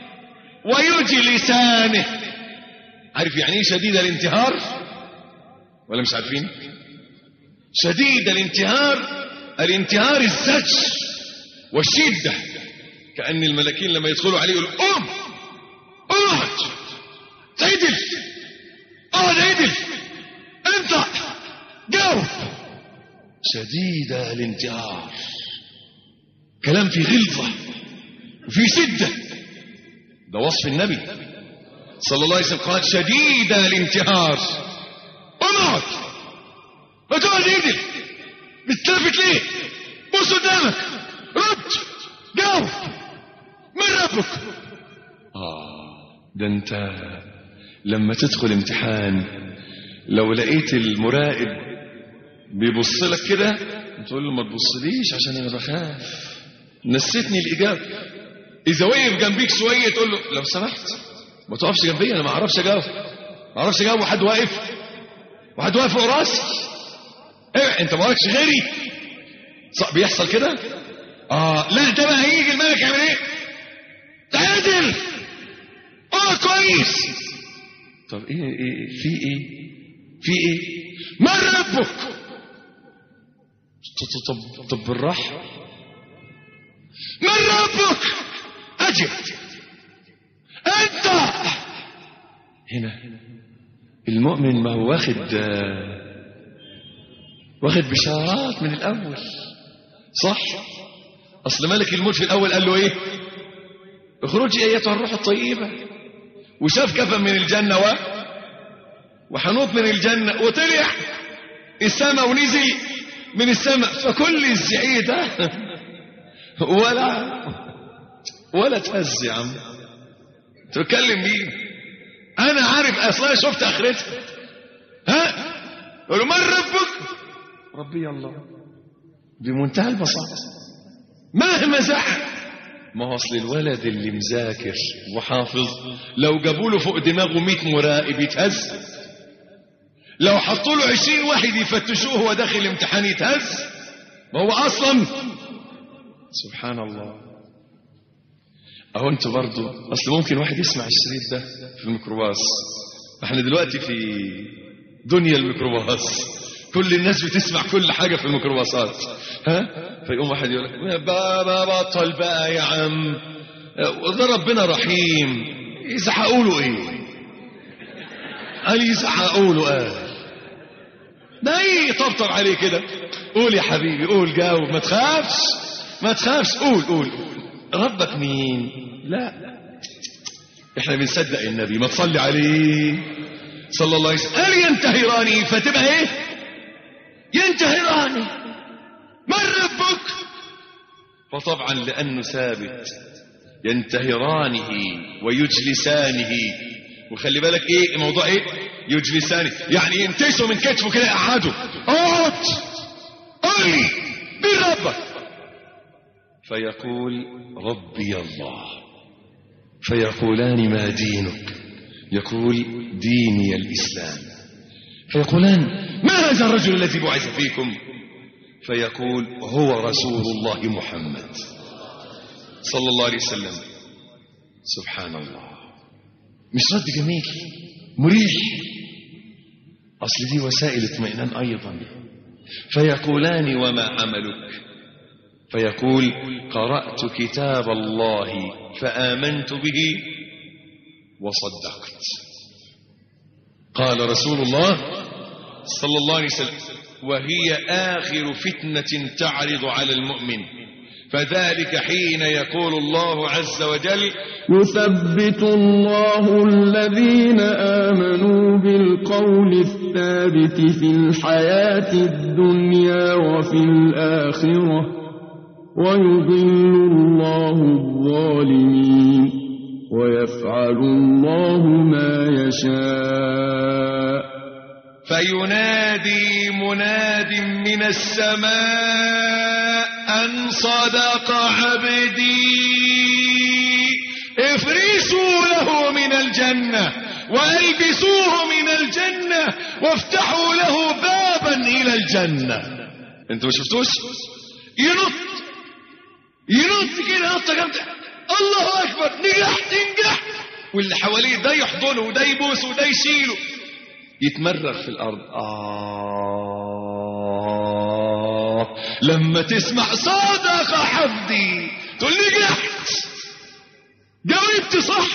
ويجلسانه عارف يعني ايه شديد الانتهار ولا مش عارفين شديد الانتهار الانتهار الزج والشدة كأن الملكين لما يدخلوا عليه يقولوا قوم اقعد عدل اقعد عدل انت جاوب شديد الانتهار كلام في غلظة وفي شدة ده وصف النبي صلى الله عليه وسلم قال شديد الانتهار اقعد ما تقعد عدل بتلفت ليه بص قدامك رد جاوب من ربك آه ده انت لما تدخل امتحان لو لقيت المراقب بيبص لك كده تقول له ما تبصليش عشان انا بخاف نسيتني الاجابه اذا وقف جنبيك شويه تقول له لو سمحت ما تقفش جنبي انا ما اعرفش اجاوب ما اعرفش اجاوب وحد واقف وحد واقف فوق راسي ايه انت ما وراكش غيري صح بيحصل كده اه لا ده بقى هيجي الملك يعمل ايه تعادل اه كويس طب ايه ايه في ايه في ايه من ربك طب طب طب بالراحه من ربك اجب انت هنا المؤمن ما هو واخد آه واخد بشارات من الاول صح اصل ملك الموت في الاول قال له ايه اخرجي ايتها الروح الطيبه وشاف كفن من الجنه و وحنوط من الجنه وطلع السماء ونزل من السماء فكل الزعيق ده ولا ولا تهز يا عم تتكلم مين انا عارف اصلا شفت اخرتها ها قالوا من ربك ربي الله بمنتهى البساطة مهما زعل ما هو اصل الولد اللي مذاكر وحافظ لو جابوا له فوق دماغه 100 مراقب يتهز لو حطوا له 20 واحد يفتشوه وهو داخل الامتحان يتهز ما هو اصلا سبحان الله اهو انتوا برضو اصل ممكن واحد يسمع الشريط ده في الميكروباص احنا دلوقتي في دنيا الميكروباص كل الناس بتسمع كل حاجة في الميكروباصات ها فيقوم واحد يقول لك بابا بطل بقى يا عم ده ربنا رحيم يزحقوا له ايه قال يزحقوا له قال ده ايه طبطب عليه كده قول يا حبيبي قول جاوب ما تخافش ما تخافش قول قول قول ربك مين لا احنا بنصدق النبي ما تصلي عليه صلى الله عليه وسلم قال ينتهراني فتبقى ايه ينتهراني من ربك فطبعا لأنه ثابت ينتهرانه ويجلسانه وخلي بالك ايه موضوع ايه يجلسانه يعني ينتشوا من كتفه كده يقعدوا اقعد قل لي مين ربك فيقول ربي الله فيقولان ما دينك يقول ديني الإسلام فيقولان ما هذا الرجل الذي بعث فيكم فيقول هو رسول الله محمد صلى الله عليه وسلم سبحان الله مش رد جميل مريح أصل دي وسائل اطمئنان أيضا فيقولان وما عملك فيقول قرأت كتاب الله فآمنت به وصدقت قال رسول الله صلى الله عليه وسلم وهي آخر فتنة تعرض على المؤمن فذلك حين يقول الله عز وجل يثبت الله الذين آمنوا بالقول الثابت في الحياة الدنيا وفي الآخرة ويضل الله الظالمين ويفعل الله ما يشاء فينادي مناد من السماء أن صدق عبدي افرشوا له من الجنة والبسوه من الجنة وافتحوا له بابا إلى الجنة انتوا ما شفتوش ينط ينط كده نطة جامدة الله أكبر نجحت نجحت واللي حواليه ده يحضنه وده يبوسه وده يشيله يتمرغ في الأرض آه لما تسمع صدق عبدي تقول نجحت جاوبت صح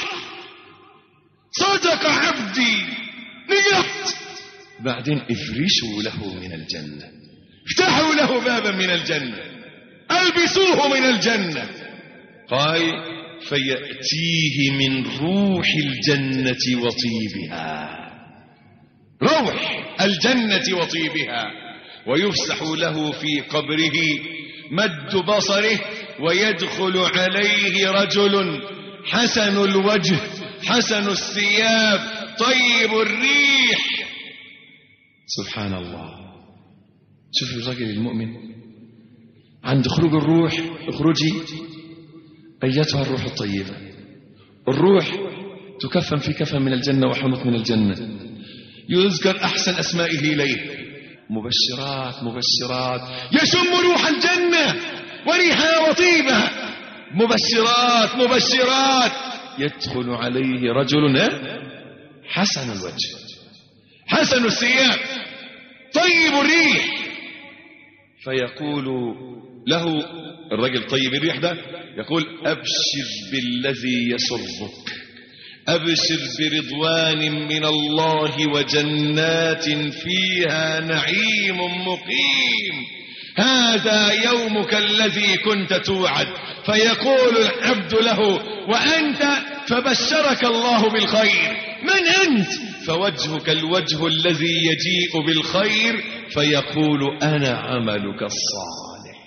صدق عبدي نجحت بعدين افرشوا له من الجنة افتحوا له بابا من الجنة البسوه من الجنة قال فيأتيه من روح الجنة وطيبها روح الجنة وطيبها ويفسح له في قبره مد بصره ويدخل عليه رجل حسن الوجه حسن الثياب طيب الريح سبحان الله شوف الرجل المؤمن عند خروج الروح اخرجي أيتها الروح الطيبة الروح تكفن في كفن من الجنة وحنط من الجنة يذكر أحسن أسمائه إليه مبشرات مبشرات يشم روح الجنة وريحها وطيبها مبشرات مبشرات يدخل عليه رجل حسن الوجه حسن الثياب طيب الريح فيقول له الرجل طيب الريح ده يقول أبشر بالذي يسرك أبشر برضوان من الله وجنات فيها نعيم مقيم هذا يومك الذي كنت توعد فيقول العبد له وأنت فبشرك الله بالخير من أنت فوجهك الوجه الذي يجيء بالخير فيقول أنا عملك الصالح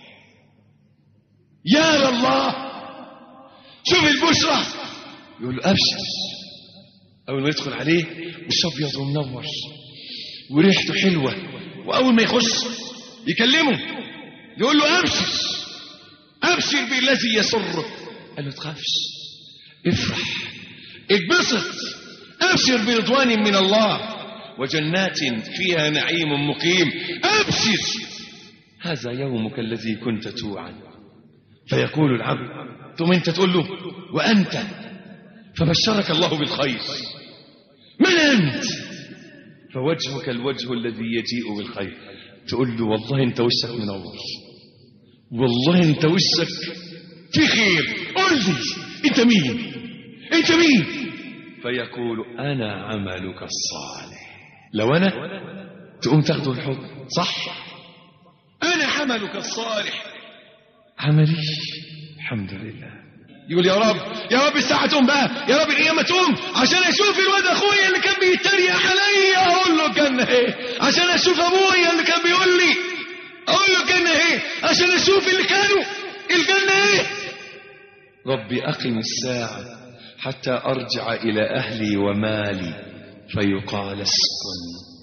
يا لله شوف البشرى يقول له أبشر أول ما يدخل عليه وش أبيض ومنور وريحته حلوة وأول ما يخش يكلمه يقول له أبشر أبشر بالذي يسرك قال له تخافش افرح اتبسط أبشر برضوان من الله وجنات فيها نعيم مقيم أبشر هذا يومك الذي كنت توعد فيقول العبد ثم انت تقول له وأنت فبشرك الله بالخير من أنت فوجهك الوجه الذي يجيء بالخير تقول له والله انت وشك منور والله انت وشك في خير قل لي انت مين انت مين فيقول انا عملك الصالح لو انا تقوم تاخده الحكم صح انا عملك الصالح عملي الحمد لله يقول يا رب يا رب الساعة تقوم بقى يا رب القيامة تقوم عشان اشوف الواد اخويا اللي كان بيتريق عليا اقول له الجنة ايه عشان اشوف ابويا اللي كان بيقول لي اقول له الجنة ايه عشان اشوف اللي كانوا الجنة ايه ربي اقم الساعة حتى ارجع الى اهلي ومالي فيقال اسكن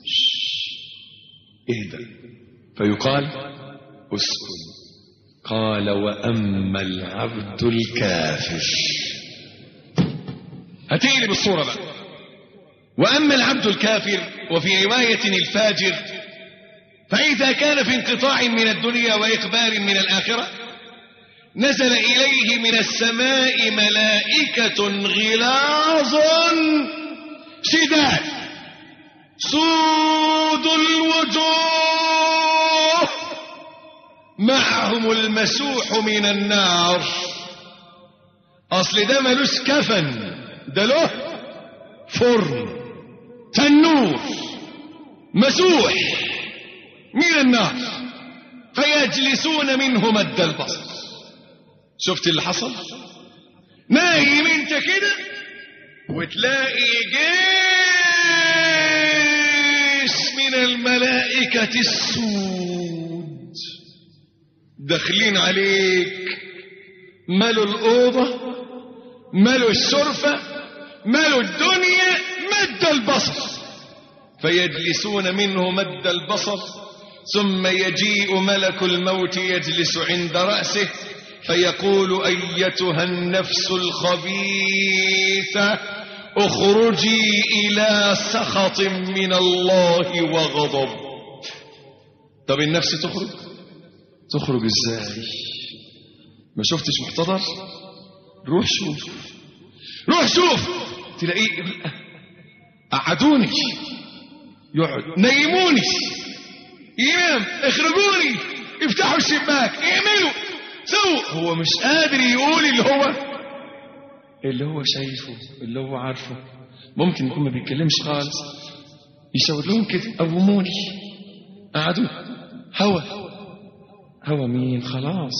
اهدى فيقال اسكن قال وأما العبد الكافر هتقلب الصورة بقى وأما العبد الكافر وفي رواية الفاجر فإذا كان في انقطاع من الدنيا وإقبال من الآخرة نزل إليه من السماء ملائكة غلاظ شداد سود الوجوه معهم المسوح من النار اصل ده ملوش كفن ده له فرن تنور مسوح من النار فيجلسون منه مد البصر شفت اللي حصل نايم انت كده وتلاقي جيش من الملائكة السود داخلين عليك ملوا الأوضة ملوا الشرفة ملوا الدنيا مد البصر فيجلسون منه مد البصر ثم يجيء ملك الموت يجلس عند رأسه فيقول أيتها النفس الخبيثة اخرجي إلى سخط من الله وغضب طب النفس تخرج تخرج ازاي ما شفتش محتضر روح شوف روح شوف تلاقيه قعدوني يقعد نيموني ينام اخرجوني افتحوا الشباك اعملوا سووا هو مش قادر يقول اللي هو اللي هو شايفه اللي هو عارفه ممكن يكون ما بيتكلمش خالص يشاور لهم كده قوموني قعدوا هوا هوا مين خلاص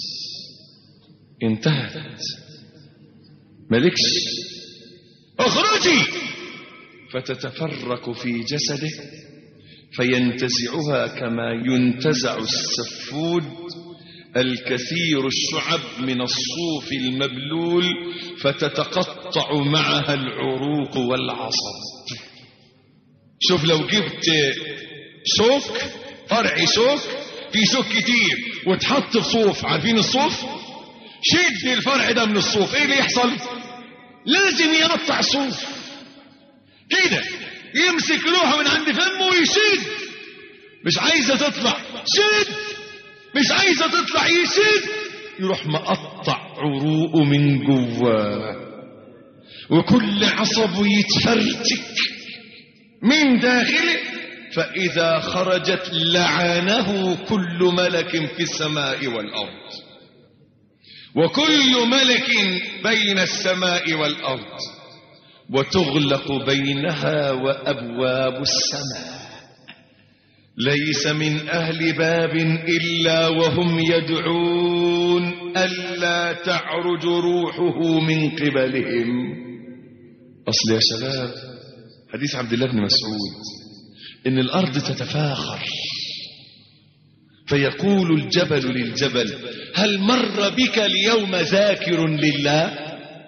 انتهت مالكش اخرجي فتتفرق في جسده فينتزعها كما ينتزع السفود الكثير الشعب من الصوف المبلول فتتقطع معها العروق والعصب شوف لو جبت شوك فرع شوك في شوك كتير وتحط في صوف عارفين الصوف شد الفرع ده من الصوف ايه اللي يحصل لازم يقطع الصوف كده يمسك لوحه من عند فمه ويشد مش عايزه تطلع شد مش عايزه تطلع يشد يروح مقطع عروقه من جواه وكل عصبه يتفرتك من داخله فإذا خرجت لعنه كل ملك في السماء والأرض وكل ملك بين السماء والأرض وتغلق بينها وأبواب السماء ليس من أهل باب إلا وهم يدعون ألا تعرج روحه من قبلهم أصل يا شباب حديث عبد الله بن مسعود إن الأرض تتفاخر فيقول الجبل للجبل هل مر بك اليوم ذاكر لله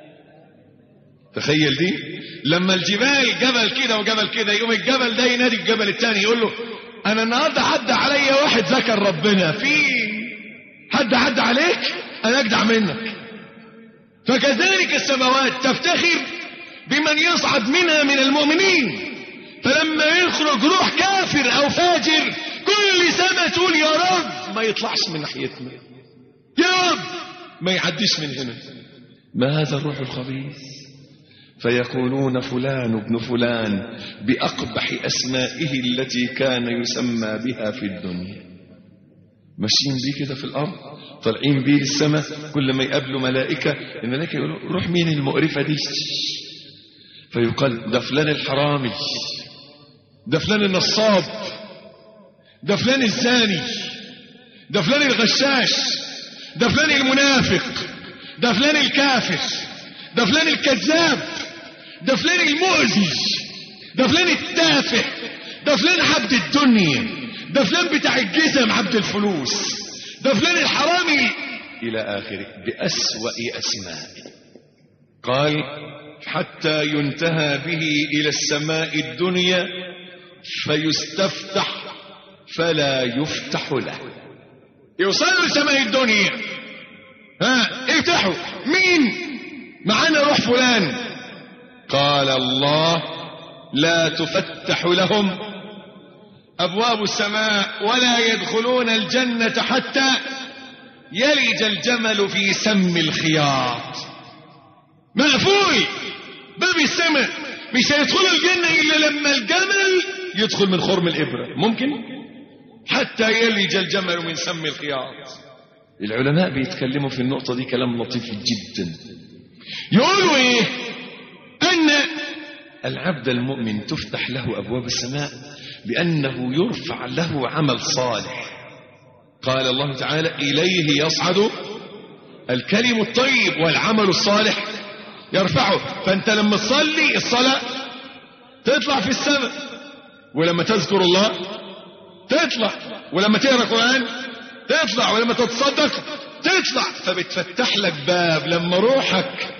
تخيل دي لما الجبال جبل كده وجبل كده يقوم الجبل ده ينادي الجبل التاني يقول له انا النهارده عدى عليا واحد ذكر ربنا في حد عدى عليك انا اجدع منك فكذلك السماوات تفتخر بمن يصعد منها من المؤمنين فلما يخرج روح كافر او فاجر كل سنة تقول يا رب ما يطلعش من ناحيتنا يا رب ما يعديش من هنا ما هذا الروح الخبيث فيقولون فلان ابن فلان بأقبح أسمائه التي كان يسمى بها في الدنيا ماشيين بيه كده في الأرض طالعين بيه للسماء كل ما يقابلوا ملائكة الملائكة يقولوا روح مين المقرفة دي فيقال ده فلان الحرامي ده فلان النصاب ده فلان الزاني ده فلان الغشاش ده فلان المنافق ده فلان الكافر ده فلان الكذاب ده فلان المؤذي ده فلان التافه ده فلان عبد الدنيا ده فلان بتاع الجزم عبد الفلوس ده فلان الحرامي إلى آخره بأسوأ أسماء قال حتى ينتهى به إلى السماء الدنيا فيستفتح فلا يفتح له يوصل لسماء الدنيا ها افتحوا مين معانا روح فلان قال الله لا تفتح لهم أبواب السماء ولا يدخلون الجنة حتى يلج الجمل في سم الخياط مقفول باب السماء مش هيدخلوا الجنة إلا لما الجمل يدخل من خرم الإبرة ممكن حتى يلج الجمل من سم الخياط العلماء بيتكلموا في النقطة دي كلام لطيف جدا يقولوا ايه ان العبد المؤمن تفتح له ابواب السماء بانه يرفع له عمل صالح قال الله تعالى اليه يصعد الكلم الطيب والعمل الصالح يرفعه فانت لما تصلي الصلاة تطلع في السماء ولما تذكر الله تطلع ولما تقرا قرآن تطلع ولما تتصدق تطلع فبتفتح لك باب لما روحك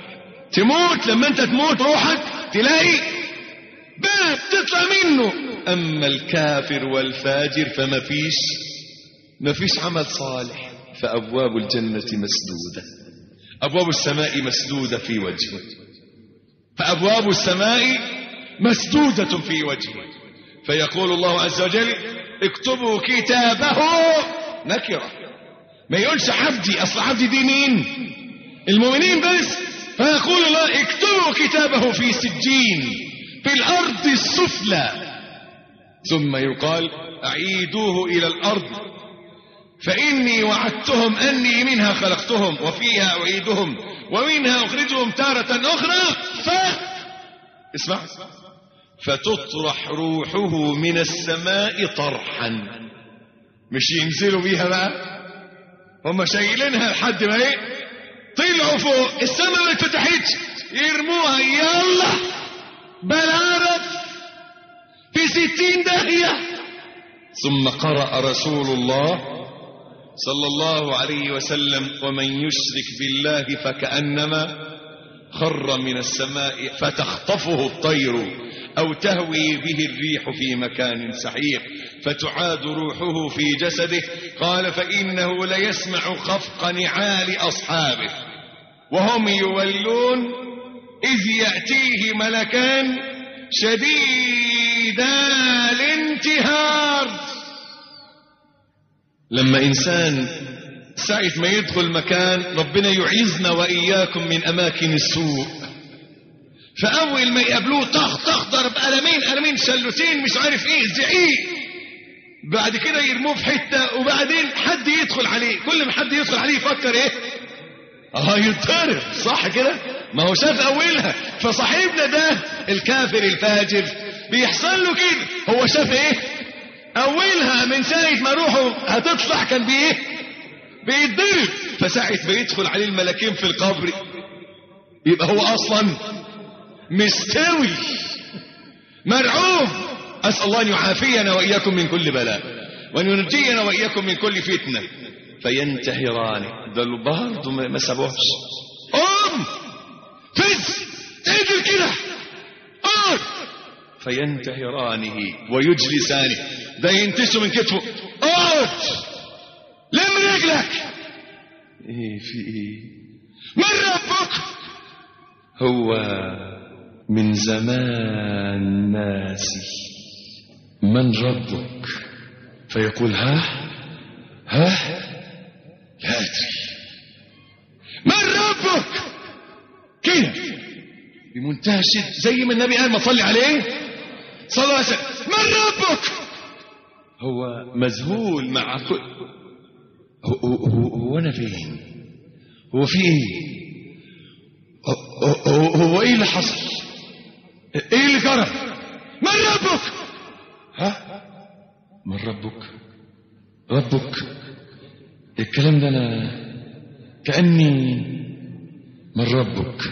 تموت لما انت تموت روحك تلاقي باب تطلع منه اما الكافر والفاجر فما فيش ما فيش عمل صالح فابواب الجنه مسدوده ابواب السماء مسدوده في وجهه فابواب السماء مسدوده في وجهه فيقول الله عز وجل اكتبوا كتابه نكره ما يقولش عبدي اصل عبدي دي مين المؤمنين بس فيقول الله اكتبوا كتابه في سجين في الارض السفلى ثم يقال اعيدوه الى الارض فاني وعدتهم اني منها خلقتهم وفيها اعيدهم ومنها اخرجهم تاره اخرى ف اسمع فتطرح روحه من السماء طرحا مش ينزلوا بيها بقى هم شايلينها لحد ما ايه طلعوا فوق السماء ما اتفتحتش يرموها يلا بالعرف في ستين داهية ثم قرأ رسول الله صلى الله عليه وسلم ومن يشرك بالله فكأنما خر من السماء فتخطفه الطير أو تهوي به الريح في مكان سحيق فتعاد روحه في جسده قال فإنه ليسمع خفق نعال أصحابه وهم يولون إذ يأتيه ملكان شديدا الانتهار لما إنسان ساعة ما يدخل مكان ربنا يعيذنا وإياكم من أماكن السوء فأول ما يقابلوه طخ طخ ضرب قلمين قلمين شلوتين مش عارف ايه زعيق بعد كده يرموه في حتة وبعدين حد يدخل عليه كل ما حد يدخل عليه يفكر ايه اه يتضرب صح كده ما هو شاف اولها فصاحبنا ده الكافر الفاجر بيحصل له كده هو شاف ايه اولها من ساعة ما روحه هتطلع كان بايه بيتضرب فساعة ما يدخل عليه الملكين في القبر يبقى هو اصلا مستوي مرعوب أسأل الله أن يعافينا وإياكم من كل بلاء وأن ينجينا وإياكم من كل فتنة فينتهران ده برضه ما سابوهش قوم فز اجل كده قوم فينتهرانه ويجلسانه ده ينتشوا من كتفه اقعد لم رجلك ايه في ايه من ربك هو من زمان ناسي من ربك فيقول ها ها لا أدري من ربك كده بمنتهى الشد زي ما النبي قال ما صلي عليه صلى الله عليه وسلم من ربك هو مذهول مع كل هو, هو, هو انا فين هو في ايه هو, هو, هو ايه اللي حصل ايه اللي جرى من ربك ها من ربك ربك الكلام ده انا كاني من ربك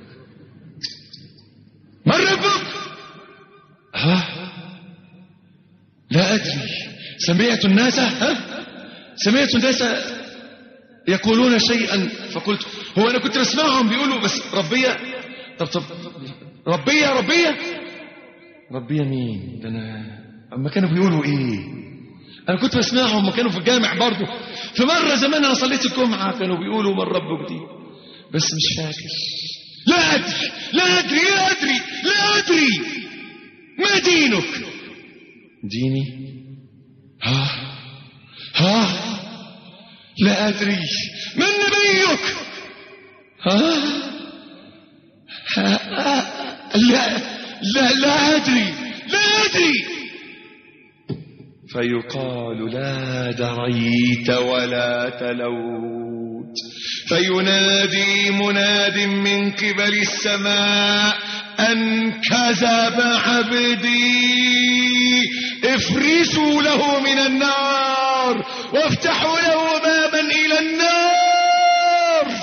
من ربك ها لا ادري سمعت الناس ها سمعت الناس يقولون شيئا فقلت هو انا كنت بسمعهم بيقولوا بس ربيه طب طب ربيه ربيه ربيه مين ده انا اما كانوا بيقولوا ايه انا كنت بسمعهم ما كانوا في الجامع برضه في مره زمان انا صليت الجمعه كانوا بيقولوا من ربك دي بس مش فاكر لا ادري لا ادري لا ادري لا ادري ما دينك ديني ها ها لا ادري من نبيك ها, ها؟ لا لا لا ادري لا ادري فيقال لا دريت ولا تلوت فينادي مناد من قبل السماء أن كذب عبدي افرسوا له من النار وافتحوا له بابا إلى النار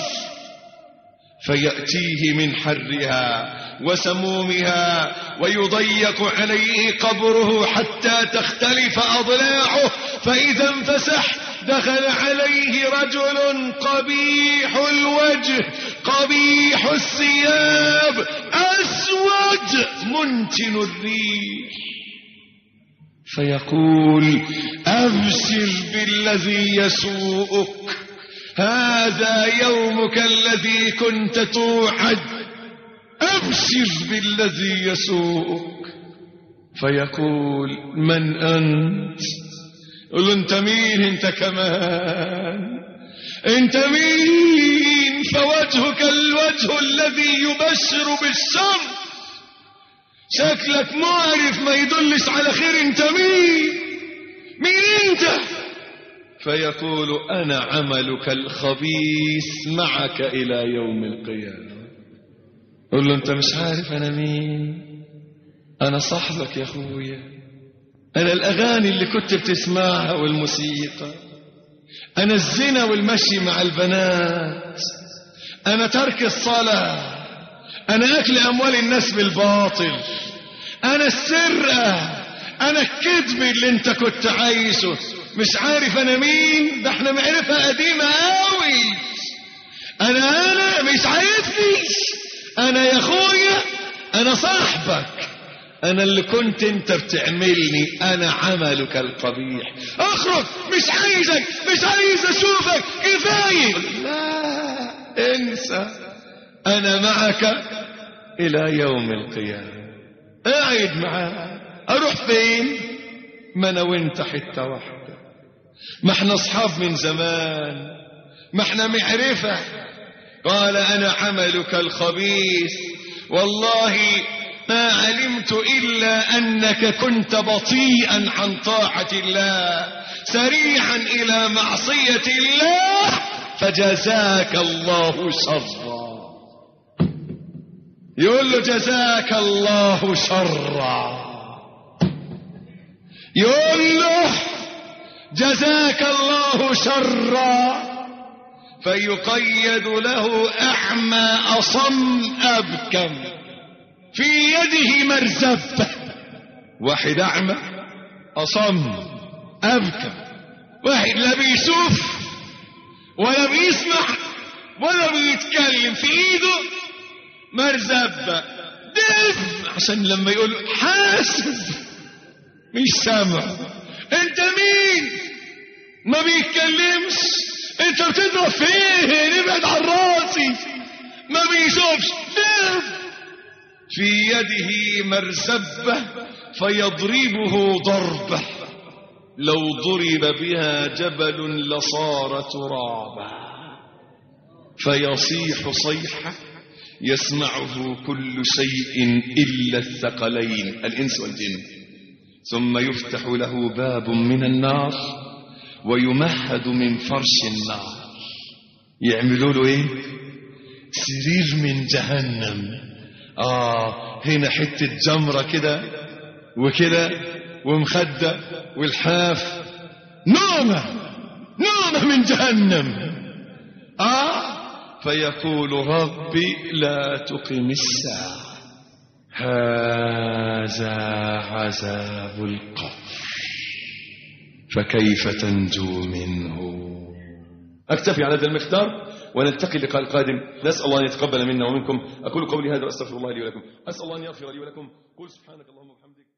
فيأتيه من حرها وسمومها ويضيق عليه قبره حتى تختلف أضلاعه فإذا انفسح دخل عليه رجل قبيح الوجه قبيح الثياب أسود منتن الريح فيقول أبشر بالذي يسوءك هذا يومك الذي كنت توعد أبشر بالذي يسوءك فيقول من أنت قل له انت مين انت كمان انت مين فوجهك الوجه الذي يبشر بالشر شكلك معرف ما يدلش على خير انت مين مين انت فيقول انا عملك الخبيث معك الى يوم القيامه قل له انت مش عارف انا مين انا صاحبك يا اخويا انا الاغاني اللي كنت بتسمعها والموسيقى انا الزنا والمشي مع البنات انا ترك الصلاه انا اكل اموال الناس بالباطل انا السرقه انا الكذب اللي انت كنت عايشه مش عارف انا مين ده احنا معرفه قديمه قوي انا انا مش عارفني انا يا اخويا انا صاحبك انا اللي كنت انت بتعملني انا عملك القبيح اخرج مش عايزك مش عايز اشوفك كفايه لا انسى انا معك الى يوم القيامه قاعد معاك اروح فين ما انا وانت حته واحده ما احنا اصحاب من زمان ما احنا معرفه قال انا عملك الخبيث والله ما علمت إلا أنك كنت بطيئا عن طاعة الله سريعا إلى معصية الله فجزاك الله شرا يقول له جزاك الله شرا يقول له جزاك الله شرا فيقيد له أعمى أصم أبكم في يده مرزبة واحد أعمى أصم أبكم واحد لا بيشوف ولا بيسمع ولا بيتكلم في ايده مرزبة دف عشان لما يقول حاسب مش سامع انت مين ما بيتكلمش انت بتضرب فين ابعد عن راسي ما بيشوفش دف في يده مرزبة فيضربه ضربة لو ضرب بها جبل لصار ترابا فيصيح صيحة يسمعه كل شيء إلا الثقلين الإنس والجن ثم يفتح له باب من النار ويمهد من فرش النار يعملوا له ايه سرير من جهنم آه هنا حتة جمرة كده وكده ومخدة والحاف نومة نومة من جهنم آه فيقول ربي لا تقم الساعة هذا عذاب القبر فكيف تنجو منه أكتفي على هذا المقدار ونلتقي اللقاء القادم نسأل الله أن يتقبل منا ومنكم أقول قولي هذا وأستغفر الله لي ولكم أسأل الله أن يغفر لي ولكم قل سبحانك اللهم وبحمدك